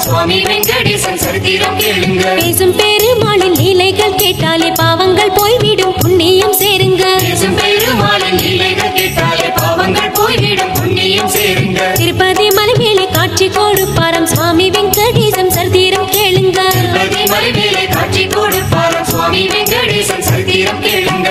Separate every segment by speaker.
Speaker 1: சுவாமி வெங்கடேசன் சரித்திரம் கேளுங்க
Speaker 2: பேசும் பெருமாளின் லீலைகள் கேட்டாலே பாவங்கள் போய்விடும் புண்ணியம் சேருங்க
Speaker 1: பேசும் பெருமாளின் லீலைகள் கேட்டாலே பாவங்கள் போய்விடும் புண்ணியம் சேருங்க
Speaker 2: திருப்பதி மலை மேலே காட்சி கொடுப்பாராம் சுவாமி வெங்கடேசம் சரித்திரம் கேளுங்க
Speaker 1: திருப்பதி மலை மேலே காட்சி கொடுப்பாராம் சுவாமி வெங்கடேசன் சரித்திரம் கேளுங்க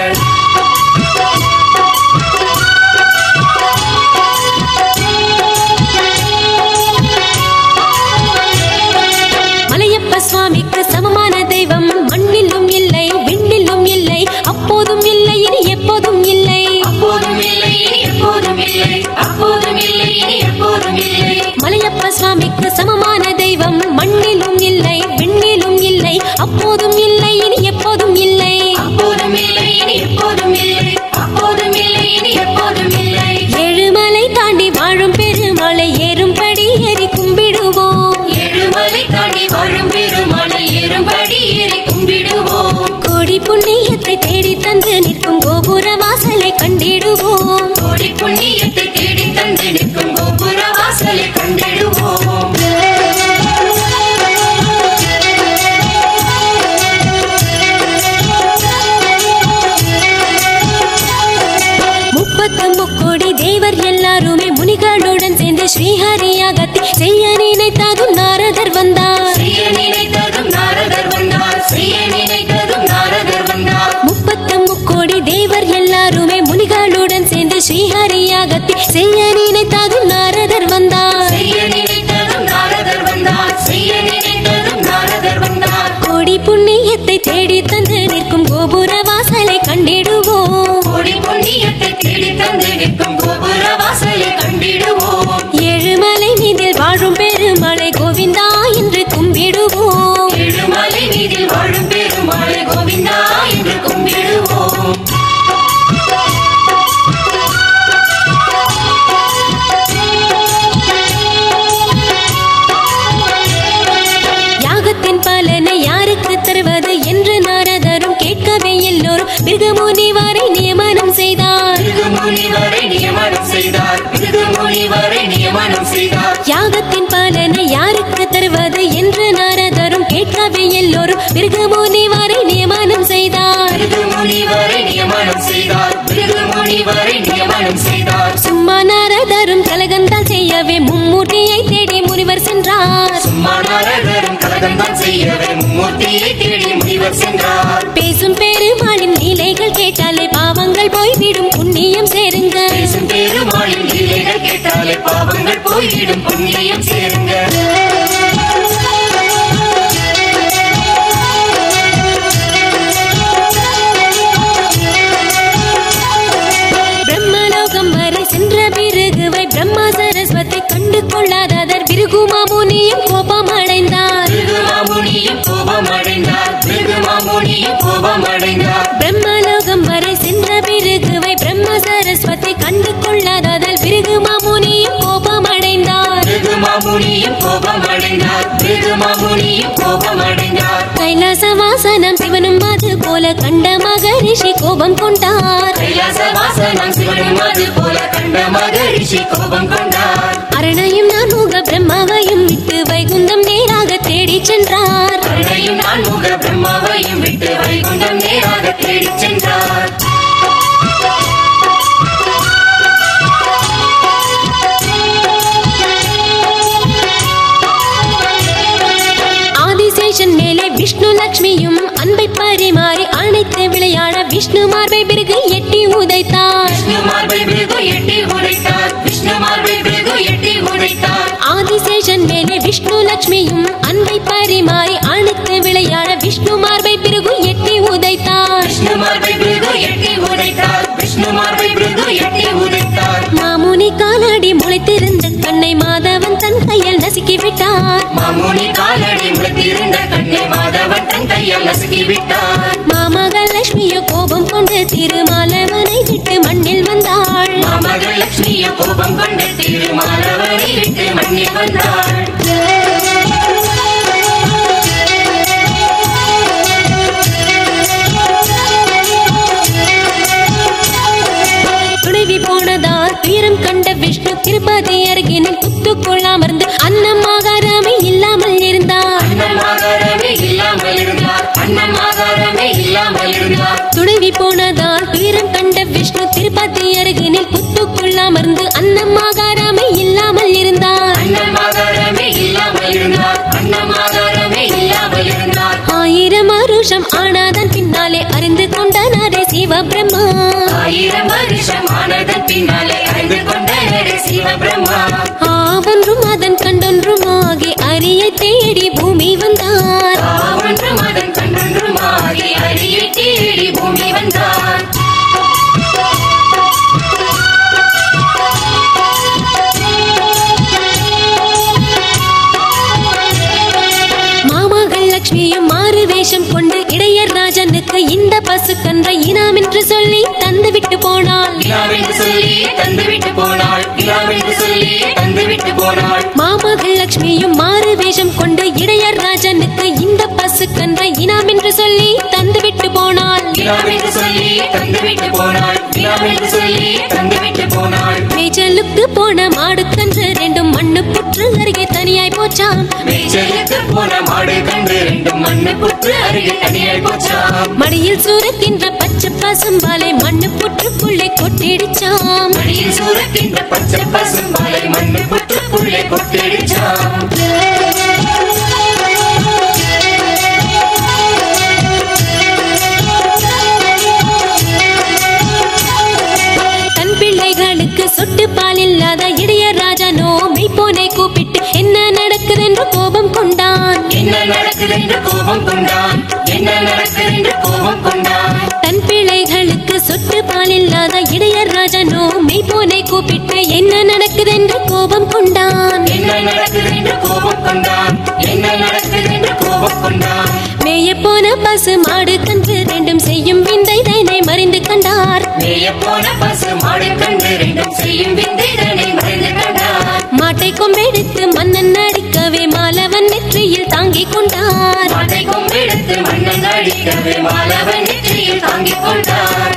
Speaker 2: மலையப்ப சுவாமிக்கு சமமான தெய்வம் மண்ணிலும் இல்லை விண்ணிலும் இல்லை அப்போதும் இல்லை இனி எப்போதும் இல்லை
Speaker 1: அப்போதும் இல்லை இனி எப்போதும் இல்லை அப்போதும் இல்லை இனி எப்போதும் இல்லை
Speaker 2: மலையப்ப சுவாமிக்கு சமமான தெய்வம் மண்ணிலும் இல்லை விண்ணிலும் இல்லை அப்போதும் இல்லை இனி எப்போதும் இல்லை
Speaker 1: அப்போதும் இல்லை இனி எப்போதும் இல்லை அப்போதும் இல்லை இனி எப்போதும் இல்லை
Speaker 2: ஏழுமலை தாண்டி வாழும் பெருமலை ஏறும்படி ஏறி கும்பிடுவோம்
Speaker 1: ஏழுமலை தாண்டி வாழும் பெருமாளை ஏறும்படி ஏறி கும்பிடுவோம்
Speaker 2: கோடி புண்ணியத்தை தேடி தந்து நிற்கும் கோபுர வாசலை கண்டிடுவோம்
Speaker 1: கோடி புண்ணியத்தை தேடி தந்து நிற்கும் கோபுர வாசலை கண்டிடுவோம்
Speaker 2: முப்பத்து முக்கோடி தேவர் எல்லாருமே முனிகளுடன் சேர்ந்து ஸ்ரீஹரியாகத்தை செய்ய நினைத்ததும் நாரதர் வந்தார்
Speaker 1: செய்ய நினைத்ததும் நாரதர் வந்தார் செய்ய நினைத்ததும் நாரதர் வந்தார்
Speaker 2: முப்பத்து முக்கோடி தேவர் எல்லாருமே முனிகளுடன் சேர்ந்து ஸ்ரீஹரியாகத்தை செய்ய நினைத்ததும் நாரதர் வந்தார்
Speaker 1: செய்ய நினைத்ததும் நாரதர் வந்தார் செய்ய நினைத்ததும் நாரதர் வந்தார்
Speaker 2: கோடி புண்ணியத்தை தேடி தந்து நிற்கும் கோபுர வாசலை கண்டிடுவோம்
Speaker 1: கோடி புண்ணியத்தை தேடி தந்து நிற்கும் கோபுர வாசலை கண்டிடுவோம்
Speaker 2: ஏழுமலை மீதில் வாழும் பெருமலை கோவிந்தா என்று கும்பிடுவோம்
Speaker 1: ஏழுமலை மீதில் வாழும் பெருமாளை கோவிந்தா என்று கும்பிடுவோம்
Speaker 2: யாகத்தின் பலனை யாருக்கு தருவது என்று நாரதரும் கேட்கவே எல்லோரும் மிருகமுனிவரை நியமனம் செய்தார்
Speaker 1: பிருகு முனிவரை நியமனம் செய்தார் பிருகு முனிவரை நியமனம் செய்தார்
Speaker 2: யாகத்தின் பலனை யாருக்கு தருவது என்று நாரதரும் கேட்கவே எல்லோரும் மிருகமுனிவரை நியமனம் செய்தார்
Speaker 1: பிருகு முனிவரை நியமனம் செய்தார் பிருகு முனிவரை நியமனம் செய்தார்
Speaker 2: சும்மா நாரதரும் கலகந்தால் செய்யவே மும்மூர்த்தியை தேடி முனிவர் சென்றார்
Speaker 1: சும்மா நாரதரும் கலகம்தான் செய்யவே மும்மூர்த்தியை தேடி முனிவர் சென்றார்
Speaker 2: பேசும் பெருமாளின் லீலைகள் கேட்டாலே பாவங்கள் போய்விடும் புண்ணியம் சேருங்க
Speaker 1: பேசும் பெருமாளின் லீலைகள் கேட்டாலே பாவங்கள் போய்விடும் புண்ணியம் சேருங்க
Speaker 2: பிரம்மலோகம் வரை சென்ற பிறகுவை பிரம்மா சரஸ்வத்தை கண்டு கொள்ளாததர் பிருகுமா முனியும் கோபம் அடைந்தார்
Speaker 1: பிருகுமாமுனியும் கோபம் அடைந்தார் பிருகுமாமுனியும் கோபம் அடைந்தார்
Speaker 2: பிரம்மலோகம் வரை சென்ற பிறகுவை பிரம்ம சரஸ்வத்தை கண்டு கொள்ளாததால் பிருகுமா முனியும் கோபம் அடைந்தார்
Speaker 1: பிருகுமாமுனியும் கோபம் அடைந்தார் பிருகுமாமுனியும் கோபம் அடைந்தார்
Speaker 2: கைலாச வாசனம் சிவனும் அது போல கண்ட மகரிஷி கோபம் கொண்டார்
Speaker 1: கைலாச வாசனம் சிவனும் அது போல கண்ட மகரிஷி கோபம் கொண்டார்
Speaker 2: அரணையும் நான் முக பிரம்மாவையும் விட்டு வைகுந்தம் நேராக தேடிச் சென்றார்
Speaker 1: கருணையும் நான் முக பிரம்மாவையும் விட்டு வைகுண்டம் நேராக தேடிச் சென்றார்
Speaker 2: ஆதிசேஷன் மேலே விஷ்ணு லட்சுமியும் அன்பை பரிமாறி அணைத்து விளையாட விஷ்ணு மார்பை பிறகு எட்டி உதைத்தார்
Speaker 1: விஷ்ணு மார்பை பிருகு எட்டி உடைத்தார் விஷ்ணு மார்பை பிருகு எட்டி உடைத்தார்
Speaker 2: ஆதிசேஷன் மேலே விஷ்ணு லட்சுமியும் அன்பை பரிமாறி அணைத்து விளையாட விஷ்ணு மார்பை பிறகு எட்டி உதைத்தார்
Speaker 1: விஷ்ணு மார்பை பிருகு எட்டி உடைத்தார் விஷ்ணு மார்பை பிருகு எட்டி உடைத்தார்
Speaker 2: மாமுனி காலடி முளைத்திருந்த கண்ணை மாதவன் தன் கையால் நசுக்கி விட்டார்
Speaker 1: மாமுனி காலடி முளைத்திருந்த கண்ணை மாதவன் தன் கையால் நசுக்கி விட்டார்
Speaker 2: மாமகள் லட்சுமியோ கோபம் கொண்டு திருமாலவனை விட்டு மண்ணில் வந்தாள்
Speaker 1: மாமகள் லட்சுமிய கோபம் கொண்டு திருமாலவனை விட்டு மண்ணில் வந்தாள்
Speaker 2: துணைவி போனதால் துயரம் கண்ட விஷ்ணு திருப்பதி அருகினில் குத்துக்குள் அமர்ந்து அன்னம் ஆகாரமே இல்லாமல் இருந்த அருகினில் புத்துக்குள் அமர்ந்து அன்னமாகாராமை இல்லாமல் இருந்தார்
Speaker 1: அன்னமாகாரமே இல்லாமல் இருந்தார் அன்னமாகாரமே இல்லாமல் இருந்தார்
Speaker 2: ஆயிரம் வருஷம் ஆனாதன் பின்னாலே அறிந்து கொண்டனாரே சிவபிரம்மா
Speaker 1: ஆயிரம் வருஷம் ஆனதன் பின்னாலே அறிந்து கொண்டனரே சிவபிரம்மா
Speaker 2: ஆவொன்றும் அதன் கண்டொன்றுமாகி அரியை தேடி பூமி வந்தார்
Speaker 1: ஒன்றும் அதன் கண்டொன்றுமாகி அரியை தேடி பூமி வந்தார்
Speaker 2: மாமகள் லட்சுமியும் மாறு வேஷம் கொண்டு இடையர் ராஜனுக்கு இந்த பசு கன்றை இனாம் என்று சொல்லி தந்து விட்டு போனாள்
Speaker 1: இலாவென்று சொல்லி தந்துவிட்டு போனாள் இலாவென்று சொல்லி தந்துவிட்டு போனாள்
Speaker 2: மாமகள் லட்சுமியும் மாறு வேஷம் கொண்டு இடையர் ராஜனுக்கு இந்த பசு கன்றை இனாம் என்று சொல்லி தந்து விட்டு போனாள்
Speaker 1: இலாவென்று சொல்லி தந்துவிட்டு போனாள் இலாவென்று சொல்லி தந்துவிட்டு போனாள்
Speaker 2: மேய்ச்சலுக்கு போன மாடு கன்று ரெண்டும் மண்ணு புற்று அருகே தனியாய் போச்சாம்
Speaker 1: மேய்ச்சலுக்கு போன மாடு கண்டு ரெண்டும் மண்ணு புற்று அருகே தனியாய் போச்சாம்
Speaker 2: மடியில் சூரக்கின்ற பச்சை பசும்பாலை மண்ணு புற்றுக்குள்ளே கொட்டிடிச்சாம்
Speaker 1: மடியில் சூரக்கின்ற பச்சை பசும்பாலை மண்ணு புற்றுக்குள்ளே கொட்டிடுச்சாம்
Speaker 2: தன் பிள்ளைகளுக்கு சொட்டு பால் இல்லாத இடைய ராஜனோ மெய்ப்போனை கூப்பிட்டு என்ன நடக்குது என்று கோபம் கொண்டான்
Speaker 1: என்ன நடக்குது என்று கோபம் கொண்டான் என்ன நடக்குது என்று கோபம் கொண்டான்
Speaker 2: தன் பிள்ளைகளுக்கு சொட்டு பால் இல்லாத இடையர் ராஜனோ மெய்ப்போனை கூப்பிட்டு என்ன நடக்குது என்று கோபம் கொண்டான்
Speaker 1: என்ன நடக்குது என்று கோபம் கொண்டான் என்ன நடக்குது என்று கோபம் கொண்டான்
Speaker 2: மேய போன பசு மாடு கன்று ரெண்டும் செய்யும் விந்தை தனை மறிந்து கண்டார்
Speaker 1: மேய போன பசு மாடு கண்டு ரெண்டும் செய்யும் விந்தைதனை மறைந்து கண்டான்
Speaker 2: மாட்டை கொம்பெடுத்து மன்னன் அடிக்கவே மாலவன் நெற்றியில் தாங்கிக் கொண்டார்
Speaker 1: மாட்டை கொம்பெடுத்து மன்னன் அடிக்கவே மாலவன் நெற்றியில் தாங்கிக் கொண்டார்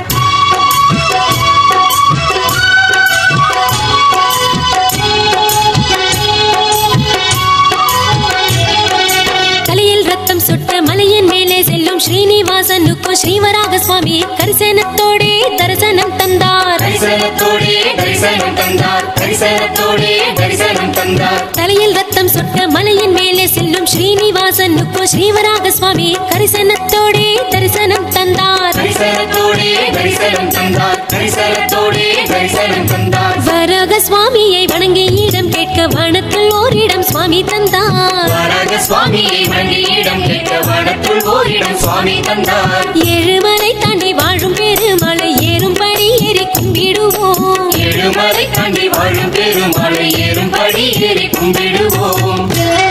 Speaker 2: தலையில் ரத்தம் சுட்ட மலையின் மேலே செல்லும் ஸ்ரீனிவாசனுக்கும் ஸ்ரீவராக சுவாமி கரிசனத்தோடே தரிசனம் தந்தார்
Speaker 1: தரிசனத்தோடே தரிசனம் தந்தார் தரிசனத்தோடே தரிசனம் தந்தார்
Speaker 2: தலையில் ரத்தம் சுட்ட மலையின் மேலே செல்லும் ஸ்ரீனிவாசனுக்கும் ஸ்ரீவராக சுவாமி கரிசனத்தோடே தரிசனம் தந்தார்
Speaker 1: தரிசனத்தோடே தரிசனம் தந்தார் தரிசனத்தோடே தரிசனம் தந்தார்
Speaker 2: வராக சுவாமியை வணங்கி இடம் கேட்க வனத்தில் ஓரிடம் சுவாமி தந்தார்
Speaker 1: வராக சுவாமியை வண்டியிடம் கேட்க வனத்துள் ஓரிடம் சுவாமி தந்தார்
Speaker 2: ஏழுமலை தாண்டி வாழும் பெருமலை ஏறும்படி ஏறி கும்பிடுவோம்
Speaker 1: ஏழுமலை தாண்டி வாழும் பெருமாளை ஏறும்படி ஏறி கும்பிடுவோம்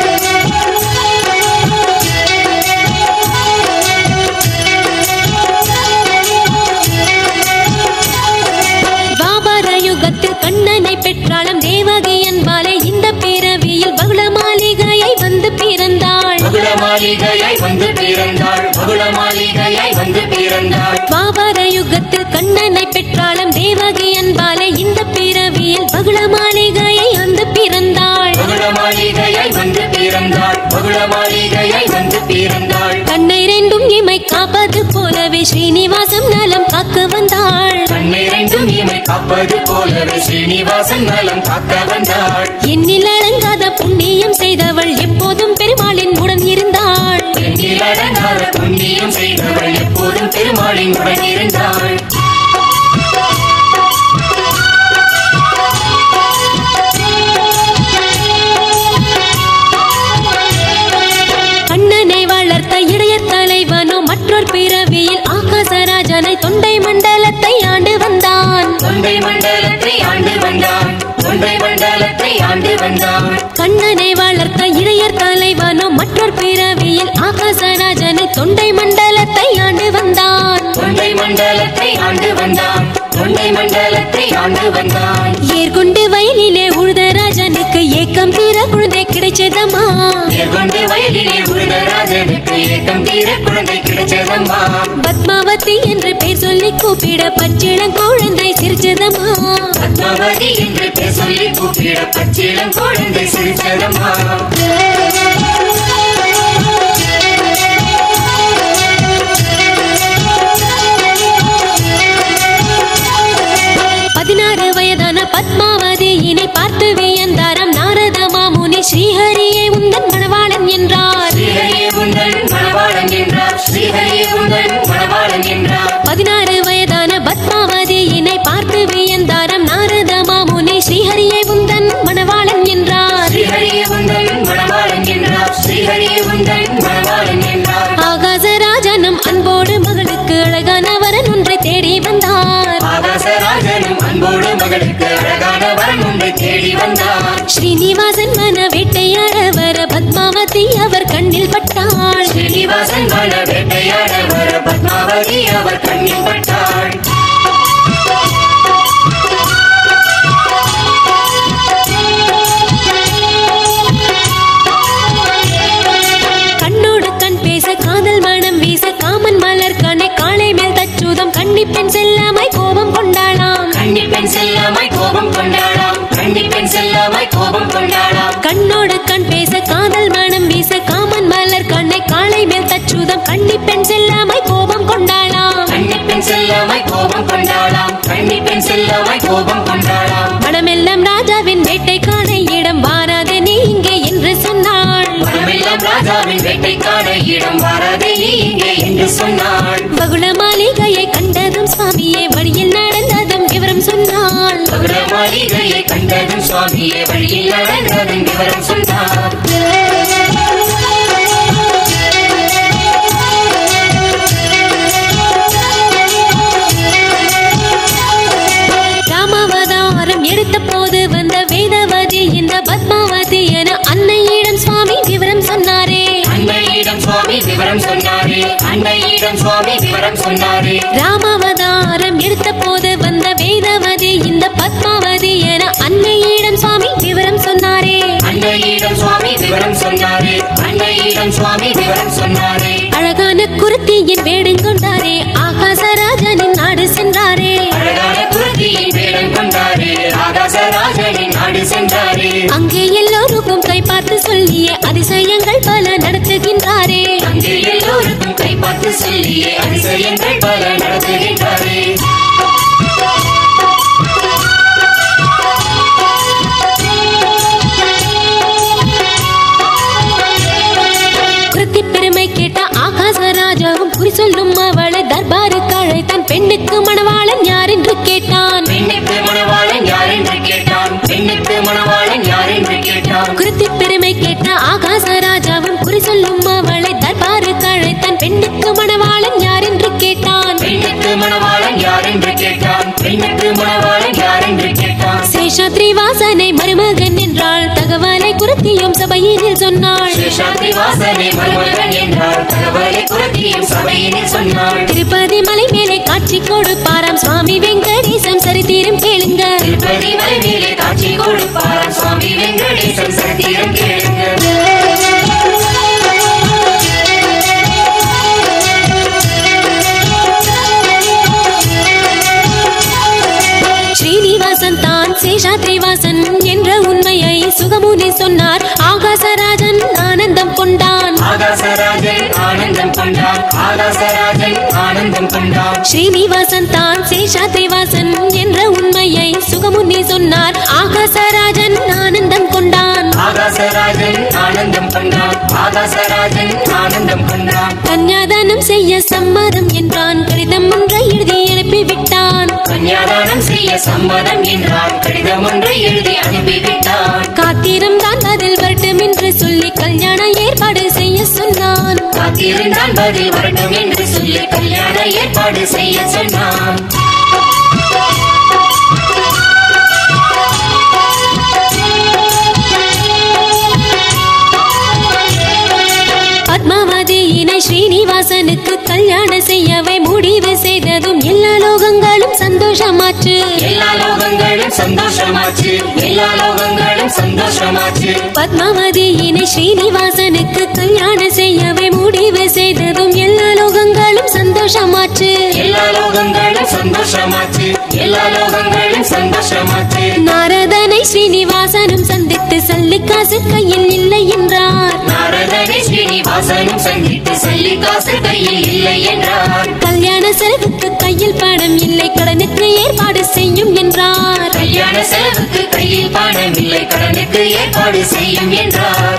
Speaker 2: பாபார யுகத்தில் கண்ணனை பெற்றாலும் தேவகி என்பாலே இந்த பிறவியில் பகுள மாளிகையை வந்து பிறந்தாள்
Speaker 1: மகுள மாளிகையாய் வந்து பிறந்தாள் மகுள மாளிகையாய் வந்து பிறந்தாள்
Speaker 2: பாபார யுகத்தில் கண்ணனை பெற்றாலும் தேவகி என்பாலே இந்த பிறவியில் பகுள மாளிகையை வந்து பிறந்தாள்
Speaker 1: மகுள மாளிகையாய் வந்து பிறந்தாள் மகுள மாளிகையாய் வந்து பிறந்தாள்
Speaker 2: கண்ணை ரெண்டும் இமை காப்பது போலவே ஸ்ரீனிவாசம் நலம் காக்க வந்தாள்
Speaker 1: கண்ணை ரெண்டும் இமை காப்பது போலவே ஸ்ரீனிவாசன் நலம் காக்க வந்தாள்
Speaker 2: எண்ணில் அடங்காத புண்ணியம் செய்தவள் எப்போதும் பெருமாளின் உடன் இருந்தாள்
Speaker 1: எண்ணில் அடங்காத புண்ணியம் செய்தவள் எப்போதும் பெருமாளின் உடன் இருந்தாள்
Speaker 2: கண்ணனை வளர்த்த இளைய தலைவனோ மற்றொரு பிறவியில் ஆகாசராஜனை தொண்டை மண்டலத்தை ஆண்டு வந்தான்
Speaker 1: தொண்டை மண்டலத்தை ஆண்டு வந்தான் தொண்டை மண்டலத்தை ஆண்டு வந்தான்
Speaker 2: கண்ணனை வளர்த்த இளையர் தலைவனோ மற்றொரு பிறவியில் ஆகாசராஜனை தொண்டை மண்டலத்தை ஆண்டு வந்தான்
Speaker 1: தொண்டை மண்டலத்தை ஆண்டு வந்தான் தொண்டை மண்டலத்தை ஆண்டு வந்தான்
Speaker 2: ஏர்கொண்டு வயலிலே உழுத ராஜனுக்கு ஏக்கம் தீர குழந்தை கிடைச்சதம்மா
Speaker 1: மேற்கொண்டு வயலிலே உழுத ராஜனுக்கு ஏக்கம் தீர குழந்தை கிடைச்சதம்மா
Speaker 2: பத்மாவதி என்று பெயர் சொல்லி கூப்பிட பச்சிளம் குழந்தை சிரிச்சதம்மா
Speaker 1: பத்மாவதி என்று பேர் சொல்லி கூப்பிட பச்சிளம் குழந்தை சிரிச்சதம்மா
Speaker 2: பதினாறு வயதான பத்மாவதியினை பார்த்து வியந்தாராம் நாரத மாமுனி ஸ்ரீஹரியே உந்தன் மணவாளன் என்றார்
Speaker 1: ஸ்ரீஹரியே உந்தன் மணவாளன் என்றார் ஸ்ரீஹரியே உந்தன் மணவாளன் என்றார்
Speaker 2: பதினாறு வயதான பத்மாவதியினை பார்த்து வியந்தாராம் நாரத மாமுனி ஸ்ரீஹரியே உந்தன் மணவாளன் என்றார்
Speaker 1: ஸ்ரீஹரியே உந்தன் மணவாளன் என்றார் ஸ்ரீஹரியே உந்தன் மணவாளன் என்றார்
Speaker 2: ஆகாசராஜனும் அன்போடு மகளுக்கு அழகான வரன் ஒன்றை தேடி வந்தார்
Speaker 1: ஆகாசராஜனும் அன்போடு மகளுக்கு அழகான வரன் ஒன்றை தேடி வந்தார்
Speaker 2: ஸ்ரீனிவாசன் மன வேட்டையாட வர பத்மாவதி அவர் கண்ணில் பட்டாள்
Speaker 1: ஸ்ரீனிவாசன் மன வேட்டையாட வர பத்மாவதி அவர் கண்ணில் பட்டாள்
Speaker 2: கண்ணோடு கண் பேச காதல் மனம் வீச காமன் மலர் கண்ணை காளை மேல் தச்சுதம் கண்ணிப்பெண் செல்லாமை கோபம் கொண்டாளாம்
Speaker 1: கண்ணிப்பெண் செல்லாமாய் கோபம் கொண்டாடாம் கண்ணிப்பெண் செல்லாமாய் கோபம் கொண்டாடாம்
Speaker 2: கண்ணோடு கண் பேச காதல் மனம் வீச காமன் மலர் கண்ணை காளை மேல் தச்சுதம் கண்ணிப்பெண் செல்லாமை கோபம் கொண்டாளாம்
Speaker 1: கண்ணிப்பெண் செல்லாமாய் கோபம் கொண்டாடாம் கண்ணிப்பெண் செல்லாமாய் கோபம் கொண்டாடாம்
Speaker 2: மனமெல்லாம் ராஜாவின் வேட்டைக்கான இடம் வாராத நீ இங்கே என்று சொன்னாள்
Speaker 1: மனமெல்லாம் ராஜாவின் வேட்டைக்கான இடம் வராதே நீ இங்கே என்று சொன்னாள்
Speaker 2: பகுள மாளிகையை கண்டதும் சுவாமியே வழியில் நடந்ததும் விவரம் சொன்னாள்
Speaker 1: மகுட மாளிகையை கண்டதும் சுவாமியே வழியில் நடந்ததும் விவரம் சொன்னார்
Speaker 2: ராமாவதாரம் எடுத்த போது வந்த வேதவதி இந்த பத்மாவதி என அன்னையிடம் சுவாமி விவரம் சொன்னாரே
Speaker 1: அன்னையிடம் சுவாமி விவரம் சொன்னாரே அன்னையிடம் சுவாமி விவரம் சொன்னாரே
Speaker 2: ராமாவதாரம் எடுத்த போது வந்த வேதவதி இந்த பத்மாவதி என அன்னையிடம் சுவாமி விவரம் சொன்னாரே
Speaker 1: அன்னையிடம் சுவாமி விவரம் சொன்னாரே அன்னையிடம் சுவாமி விவரம் சொன்னாரே
Speaker 2: அழகான குருத்தியின் வேடுங்கொண்டாரே ஆகாசராஜனின் நாடு சென்றாரே
Speaker 1: அழகான குருதியின் வேடம் கொண்டாரே ஆகாசராஜனின் நாடு சென்றாரே
Speaker 2: அங்கே எல்லோருக்கும் கை பார்த்து சொல்லிய அதிசயங்கள் பல நடத்துகின்றாரே
Speaker 1: அங்கே எல்லோருக்கும் கை பார்த்து சொல்லியே அதிசயங்கள் பல நடத்துகின்றாரே
Speaker 2: கிருத்தி பெருமை கேட்ட ஆகாசராஜாவும் குறி சொல்லும் அவளை தர்பாருக்கு அழைத்தான் பெண்ணுக்கு மணவாளன் யார் என்று கேட்டான்
Speaker 1: பெண்ணுக்கு மணவாளன் யார் என்று கேட்டான் பெண்ணுக்கு மணவாளன் யார் என்று கேட்டான்
Speaker 2: கிருத்தி பெருமை கேட்ட ஆகாசராஜாவும் குறி சொல்லும் அவளை தர்பாருக்கு அழைத்தான் பெண்ணுக்கு மணவாளன் யார் என்று கேட்டான்
Speaker 1: பெண்ணுக்கு மணவாளன் யார் என்று கேட்டான் பெண்ணுக்கு மணவாளன் யார் என்று கேட்டான்
Speaker 2: சேஷாத்ரி வாசனை மருமகன் என்றாள் தகவலை குருத்தியும் சபையினில் சொன்னாள்
Speaker 1: சேஷாத்ரி வாசனை மருமகன் என்றார் தகவலை குரத்தியும் சபையினில் சொன்னாள்
Speaker 2: திருப்பதி மலை மேலே காட்சி கொடுப்பாராம் சுவாமி வெங்கடேசம் சரித்திரம் கேளுங்க
Speaker 1: திருப்பதி மலை மேலே காட்சி கொடுப்பாராம் சுவாமி வெங்கடேசன் சத்தியம் கேளுங்க
Speaker 2: ஸ்ரீனிவாசன் தான் சேஷாத்ரிவாசன் என்ற உண்மையை சுகமுனி சொன்னார் ஆகாசராஜன் ஆனந்தம் கொண்டான்
Speaker 1: ஆகாசராஜன் ஆனந்தம் கொண்டான் ஆகாசராஜன் ஆனந்தம் கொண்டான்
Speaker 2: ஸ்ரீனிவாசன் தான் சேஷாத்ரிவாசன் என்ற உண்மையை சுகமுனி சொன்னார் ஆகாசராஜன் ஆனந்தம் கொண்டான்
Speaker 1: ஆகாசராஜன் ஆனந்தம் கொண்டான் ஆகாசராஜன் ஆனந்தம் கொண்டான்
Speaker 2: கன்யாதானம் செய்ய சம்மதம் என்றான் கடிதம் ஒன்றை எழுதி அனுப்பிவிட்டான்
Speaker 1: கன்யாதானம் செய்ய சம்மதம் என்றான் கடிதம் ஒன்றை எழுதி அனுப்பிவிட்டான்
Speaker 2: காத்திரம் தான் பதில் வரட்டும் என்று சொல்லி கல்யாண ஏற்பாடு செய்ய சொன்னான்
Speaker 1: காத்திருந்தான் பதில் வரட்டும் என்று சொல்லி கல்யாண ஏற்பாடு செய்ய சொன்னான்
Speaker 2: பத்மாவதியினை ஸ்ரீனிவாசனுக்கு கல்யாணம் செய்யவே முடிவு செய்ததும் எல்லா லோகங்களும் சந்தோஷமாச்சு
Speaker 1: எல்லா லோகங்களும் சந்தோஷமாச்சு எல்லா லோகங்களும் சந்தோஷமாச்சு
Speaker 2: பத்மாவதியினை ஸ்ரீனிவாசனுக்கு கல்யாணம் செய்யவே முடிவு செய்ததும் எல்லா லோகங்களும் சந்தோஷமாச்சு
Speaker 1: எல்லா லோகங்களும் சந்தோஷமாச்சு எல்லா லோகங்களும் சந்தோஷமாச்சு
Speaker 2: நாரதனை ஸ்ரீனிவாசனும் சந்தித்து சல்லிக்காசு கையில் இல்லை என்றார்
Speaker 1: நாரதனை ஸ்ரீனிவாசனும் சந்தித்து சல்லி காசு கையில் இல்லை என்றார்
Speaker 2: கல்யாண செலவுக்கு கையில் பணம் இல்லை கடனுக்கு ஏற்பாடு செய்யும் என்றார்
Speaker 1: கல்யாண செலவுக்கு கையில் பணம் இல்லை கடனுக்கு ஏற்பாடு செய்யும் என்றார்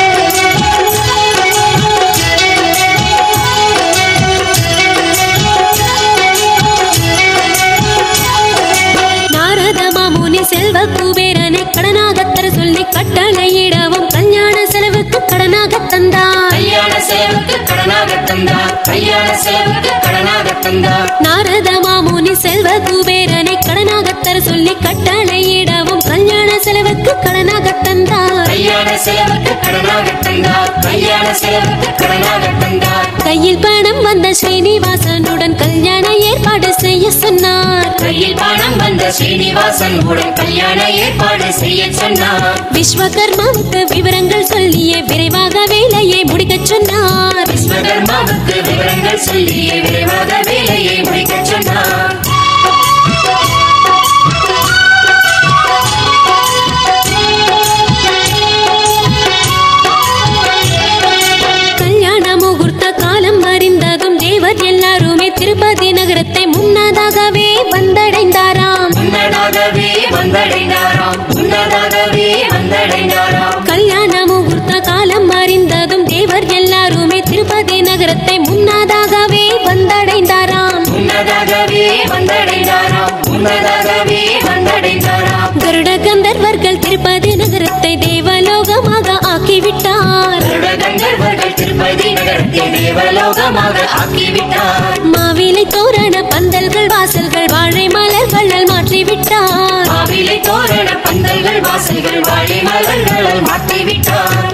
Speaker 2: நாரத மாமுனி செல்வ குபேரனை கடனாக தர சொல்லி கட்டளையிடவும் கல்யாண செலவுக்கு கடனாக தந்தார்
Speaker 1: கல்யாண செலவுக்கு கடனாக தந்தார் கல்யாண செலவுக்கு கடனாக தந்தார்
Speaker 2: நாரத மாமுனி செல்வ குபேரனை கடனாக தர சொல்லி கட்டளையிடவும் கல்யாண செலவுக்கு கடனாக தந்தார்
Speaker 1: கல்யாண செலவுக்கு கடனாக தந்தார் கல்யாண செலவுக்கு கடனாக தந்தார்
Speaker 2: கையில் பணம் வந்த ஸ்ரீனிவாசனுடன் கல்யாண ஏற்பாடு செய்ய சொன்னார்
Speaker 1: கையில் பணம் வந்த ஸ்ரீனிவாசன் உடன் கல்யாண ஏற்பாடு செய்ய சொன்னார்
Speaker 2: விஸ்வகர்மாவுக்கு விவரங்கள் சொல்லிய விரைவாக வேலையை முடிக்கச் சொன்னார்
Speaker 1: விஸ்வகர்மாவுக்கு விவரங்கள் சொல்லிய விரைவாக வேலையை முடிக்கச் சொன்னார்
Speaker 2: கல்யாண முகூர்த்த காலம் அறிந்ததும் தேவர் எல்லாருமே திருப்பதி நகரத்தை முன்னதாகவே வந்தடைந்தாராம்
Speaker 1: முன்னதாகவே வந்தடைந்தாராம் முன்னதாகவே வந்தடைந்தாராம்
Speaker 2: கல்யாண முகூர்த்த காலம் அறிந்ததும் தேவர் எல்லாருமே திருப்பதி நகரத்தை முன்னதாகவே வந்தடைந்தாராம்
Speaker 1: முன்னதாகவே வந்தடைந்தாராம் முன்னதாகவே வந்தடைந்தாராம்
Speaker 2: கருட கந்தர்வர்கள் திருப்பதி நகரத்தை தேவலோகமாக ஆக்கிவிட்டார்
Speaker 1: கருட கந்தர்வர்கள் திருப்பதி நகரத்தை தேவலோகமாக ஆக்கிவிட்டார்
Speaker 2: மாவிலை தோரண பந்தல்கள் வாசல்கள் வாழை மலர்களால் மாற்றிவிட்டார்
Speaker 1: மாவிலை தோரண பந்தல்கள் வாசல்கள் வாழை மலர்களால் மாற்றிவிட்டார்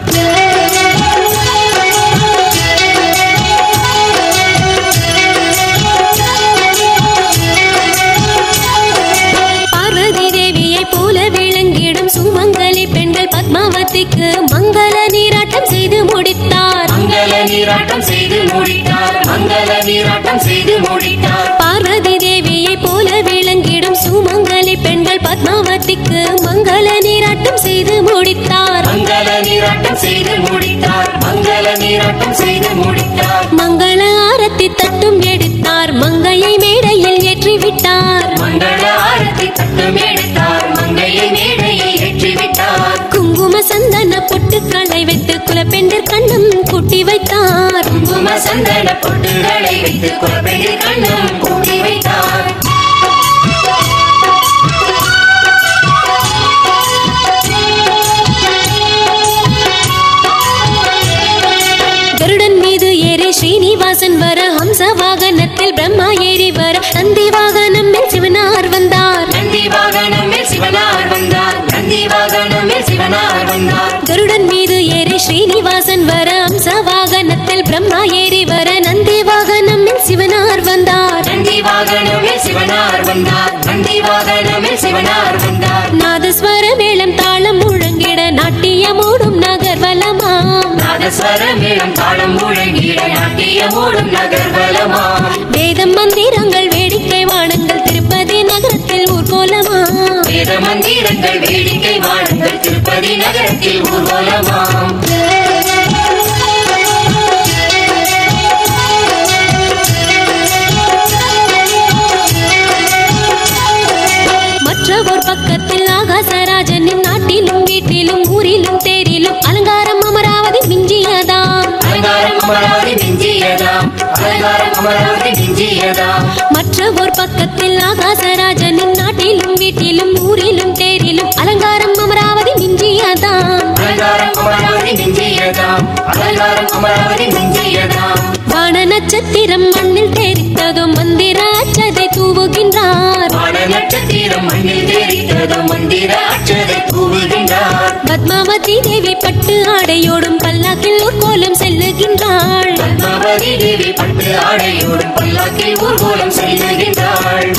Speaker 2: பார்வதி தேவியை போல விளங்கிடும் சுமங்கலி பெண்கள் பத்மாவதிக்கு மங்கள நீராட்டம் செய்து முடித்தார்
Speaker 1: மங்கள நீராட்டம் செய்து முடித்தார் மங்கள நீராட்டம் செய்து முடித்தார்
Speaker 2: பார்வதி தேவியை போல விளங்கிடும் சுமங்கலி பெண்கள் பத்மாவதிக்கு மங்கள நீராட்டம் செய்து முடித்தார்
Speaker 1: மங்கள நீராட்டம் செய்து முடித்தார் மங்கள நீராட்டம் செய்து முடித்தார்
Speaker 2: மங்கள ஆரத்தி தட்டும் எடுத்தார் மங்கையை மேடையில் ஏற்றிவிட்டார்
Speaker 1: மங்கள ஆரத்தி தட்டும் எடுத்தார் மங்கையை மேடையை ஏற்றிவிட்டார்
Speaker 2: குங்கும சந்தன பொட்டுக்களை வைத்து குலப்பெண்டர் கண்ணம் குட்டி வைத்தார்
Speaker 1: குங்கும சந்தன பொட்டுகளை வைத்து குழப்பெண்டில் கண்ணும் கூட்டி வைத்தார்
Speaker 2: கருடன் மீது ஏறி ஸ்ரீனிவாசன் வர ஹம்ச வாகனத்தில் பிரம்மா ஏறி வர நந்தி வாகனம் மேல் சிவனார் வந்தார்
Speaker 1: நந்தி வாகனமே சிவனார் வந்தார் நந்தி வாகனமே சிவனார் வந்தார்
Speaker 2: கருடன் மீது ஏறி ஸ்ரீனிவாசன் வர ஹம்ச வாகனத்தில் பிரம்மா ஏறி வர நந்தி வாகனம் மேல் சிவனார் வந்தார்
Speaker 1: நந்தி வாகனமே சிவனார் வந்தார் நந்தி வாகனமே சிவனார் வந்தார்
Speaker 2: நாதஸ்வர மேளம் தாளம் முழங்கிட நாட்டியமோடும் நகர்வலமாம்
Speaker 1: நாதஸ்வர மேளம் தாளம் முழங்கிட நாட்டியமோடும் நகர்வலமாம்
Speaker 2: வேதம் மந்திரங்கள் வேடிக்கை வானங்கள் திருப்பதி நகரத்தில் ஊர்கோலமா
Speaker 1: வேத மந்திரங்கள் வேடிக்கை வாழுங்கள் திருப்பதி நகரத்தில் ஊர்வலமாம்
Speaker 2: மற்ற ஒரு பக்கத்தில் ஆகாசராஜனின் நாட்டிலும் வீட்டிலும் ஊரிலும் தேரிலும் அலங்காரம் அமராவதி மிஞ்சியதாம்
Speaker 1: அலங்காரம் அமராவதி மிஞ்சியதாம் அலங்காரம் அமராவதி மிஞ்சியதாம்
Speaker 2: மற்ற ஒரு பக்கத்தில் ஆகாசராஜனின் நாட்டிலும் வீட்டிலும் ஊரிலும் தேரிலும் அலங்காரம் அமராவதி மிஞ்சியதாம்
Speaker 1: அலங்காரம் அமராவதி மிஞ்சியதாம் அலங்காரம் அமராவதி மிஞ்சியதாம்
Speaker 2: வான நட்சத்திரம் மண்ணில் தெரித்ததும் மந்திர அச்சதை தூவுகின்றார்
Speaker 1: வான நட்சத்திரம் மண்ணில் தெரித்ததும் மந்திர அச்சதை தூவுகின்றார்
Speaker 2: பத்மாவதி தேவி பட்டு ஆடையோடும் பல்லாக்கில் ஊர்கோலம் செல்லுகின்றாள்
Speaker 1: பத்மாவதி தேவி பட்டு ஆடையோடும் பல்லாக்கில் ஊர்வலம் செல்லுகின்றாள்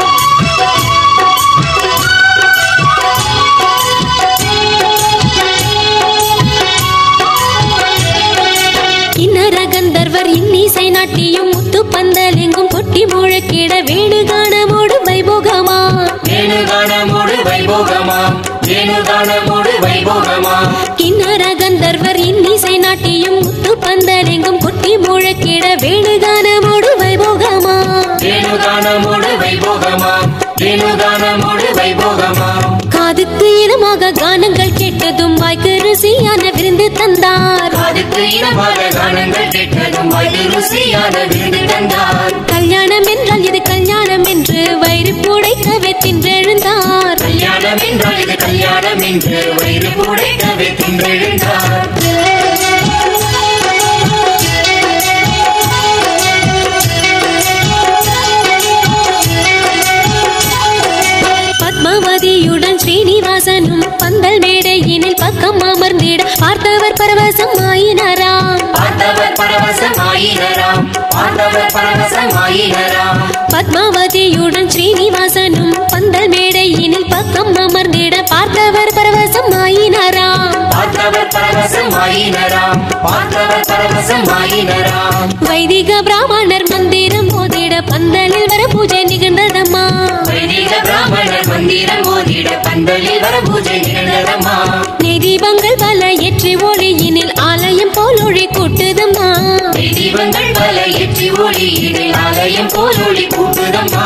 Speaker 2: கிண்ணற கந்தர்வர் இன்னிசை நாட்டியும் முத்து பந்தல் எங்கும் கொட்டி முழக்கிட வேணுகானமோடு வைபோகமா
Speaker 1: வேணுகானமோடு வைபோகமாம் வேணுகானமோடு வைபோகமாம்
Speaker 2: கிண்ணற கந்தர்வர் இன்னிசை நாட்டியும் முத்து பந்தல் எங்கும் கொட்டி முழக்கிட வேணுகானமோடு வைபோகமா
Speaker 1: வேணுகானமோடு வைபோகமாம் வேணுகானமோடு வைபோகமாம்
Speaker 2: காதுக்கு இதமாக கானங்கள் கேட்டதும் வாய்க்கு ருசியான விருந்து தந்தார்
Speaker 1: காதுக்கு இனமாக கானங்கள் கேட்டதும் வாய்க்கு ருசியான விருந்து தந்தார்
Speaker 2: கல்யாணம் என்றால் இது கல்யாணம் என்று வயிறு புடைக்கவே தின்றெழுந்தார்
Speaker 1: கல்யாணம் என்றால் இது கல்யாணம் என்று வயிறு புடைக்கவே தின்றெழுந்தார்
Speaker 2: பத்மாவதியுடன் ஸ்ரீனிவாசனும் பந்தல் மேடையினில் பக்கம் அமர்ந்திட பார்த்தவர் பரவசம் ஆயினராம்
Speaker 1: பார்த்தவர் பரவசமாயினராம் பார்த்தவர் பரவசமாயினராம்
Speaker 2: பத்மாவதியுடன் ஸ்ரீனிவாசனும் பந்தல் மேடையினில் பக்கம் அமர்ந்திட பார்த்தவர் பரவசம் ஆயினராம்
Speaker 1: பார்த்தவர் பரவசமாயினராம் பார்த்தவர் பரவசமாயினராம்
Speaker 2: வைதிக பிராமணர் மந்திரம் ஓதிட பந்தலில் வர பூஜை நிகழ்ந்ததம்மா
Speaker 1: வைதிக பிராமணர் மந்திரம் ஓதிட பந்தலில் வர பூஜை நிகழ்ந்ததம்மா
Speaker 2: நெய் தீபங்கள் பல ஏற்றி ஒளியினில் ஆலயம் போல் ஒளி கூட்டுதம்மா
Speaker 1: தீபங்கள் பல ஏற்றி ஒளி இதில் ஆலயம் போல் ஒளி கூட்டுதம்மா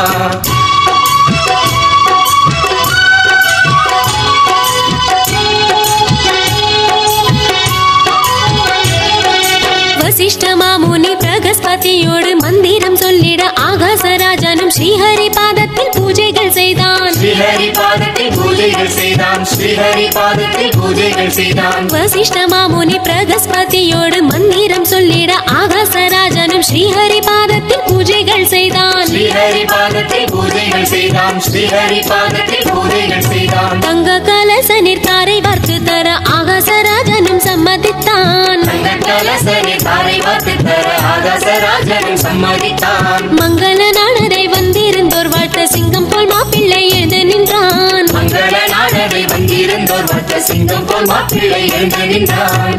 Speaker 2: வசிஷ்ட மாமுனி பிரகஸ்பதியோடு மந்திரம் சொல்லிட ஆகாசராஜனும் ஸ்ரீஹரி பாதத்தில் பூஜைகள் செய்தான்
Speaker 1: ஸ்ரீஹரி பாதத்தில் பூஜைகள் செய்தான் ஸ்ரீஹரி பாதத்தில் பூஜைகள் செய்தான்
Speaker 2: வசிஷ்ட மாமுனி பிரகஸ்பதியோடு மந்திரம் சொல்லிட ஆகாசராஜனும் ஸ்ரீஹரி பாதத்தில் பூஜைகள் செய்தான்
Speaker 1: ஸ்ரீஹரி பாதத்தில் பூஜைகள் செய்தான் ஸ்ரீஹரி பாதத்தில் பூஜைகள் செய்தான்
Speaker 2: தங்க கலச நிற்காரை வார்த்து தர ஆகாசராஜனும் சம்மதித்தான்
Speaker 1: தங்க கலசனை தாரை பார்த்து தர ஆகாசராஜனும் சம்மதித்தான்
Speaker 2: மங்கள நாளரை வந்திருந்தோர் வாழ்த்த சிங்கம் போல் மாப்பிள்ளை எழுந்து நின்றான்
Speaker 1: மங்கள நாடரை வந்திருந்தோர் வட்ட சிங்கம் போல் மாப்பிள்ளை எழுந்து நின்றான்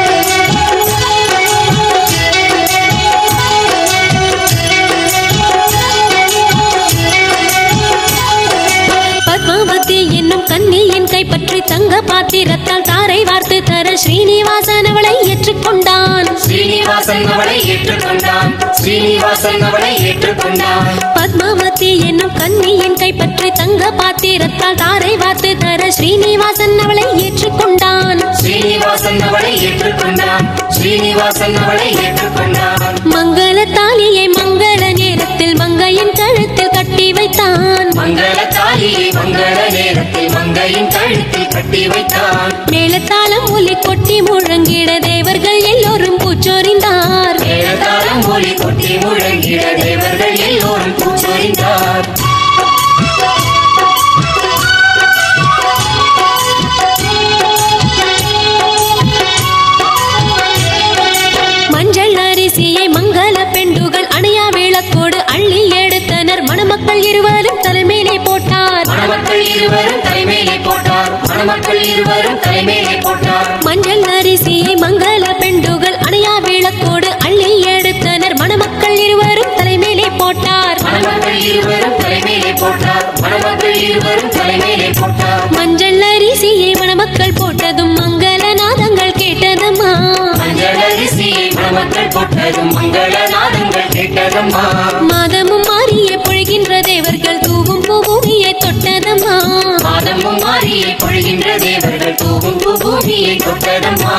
Speaker 2: பத்மாவதி என்னும் கன்னியின் கைப்பற்றி தங்க பாத்திரத்தால் தாரை வார்த்து தர ஸ்ரீனிவாசன் அவளை ஏற்றுக்கொண்டான்
Speaker 1: ஸ்ரீனிவாசன் அவளை ஏற்றுக்கொண்டான் ஸ்ரீனிவாசன் அவளை ஏற்றுக்கொண்டான்
Speaker 2: பத்மாவதி என்னும் கன்னியின் கைப்பற்றி தங்க பாத்திரத்தால் தாரை வார்த்து தர ஸ்ரீனிவாசன் அவளை ஏற்றுக்கொண்டான்
Speaker 1: ஸ்ரீனிவாசன் அவளை ஏற்றுக்கொண்டான் ஸ்ரீனிவாசன் அவளை ஏற்றுக்கொண்டான்
Speaker 2: மங்கள தாலியை மங்கள நேரத்தில் மங்கையின் கழுத்தில் கட்டி வைத்தான்
Speaker 1: மங்கள தாலியை மங்கள நேரத்தில் மங்கையின் கழுத்தில் கட்டி வைத்தான்
Speaker 2: மேளத்தாளம் ஒலி கொட்டி முழங்கிட தேவர்கள் எல்லோரும் பூச்சொறிந்தார்
Speaker 1: மேலதாளம் ஒளி கொட்டி முழங்கிட தேவர்கள் எல்லோரும் பூச்சொறிந்தார்
Speaker 2: மஞ்சள் அரிசியை மங்கள பெண்டுகள் அணையா விளக்கோடு அள்ளி எடுத்தனர் மணமக்கள் இருவரும் தலைமையிலே போட்டார்
Speaker 1: மணமக்கள் இருவரும் தலைமையிலே போட்டார் மணமக்கள் இருவரும் தலைமையிலே போட்டார்
Speaker 2: மஞ்சள் அரிசியை மங்கள பெண்டுகள் அணையா விளக்கோடு அள்ளி எடுத்தனர் மணமக்கள் இருவரும் தலைமையிலே போட்டார்
Speaker 1: மணமக்கள் இருவரும் தலைமையிலே போட்டார் மணமக்கள் இருவரும் தலைமையிலே போட்டார்
Speaker 2: மஞ்சள் அரிசியை மணமக்கள் போட்டதும் மங்கள நாதங்கள் கேட்டதம்மா
Speaker 1: மஞ்சள் அரிசியை மணமக்கள் போட்டதும் மங்கள நாதங்கள் கேட்டதம்மா
Speaker 2: மாதமும் மாறியே பொழிகின்ற தேவர்கள் தூவும் பூமியை தொட்டதம்மா
Speaker 1: மாதமும் மாறியை பொழிகின்ற தேவர்கள் தூவும் பூமியை தொட்டதம்மா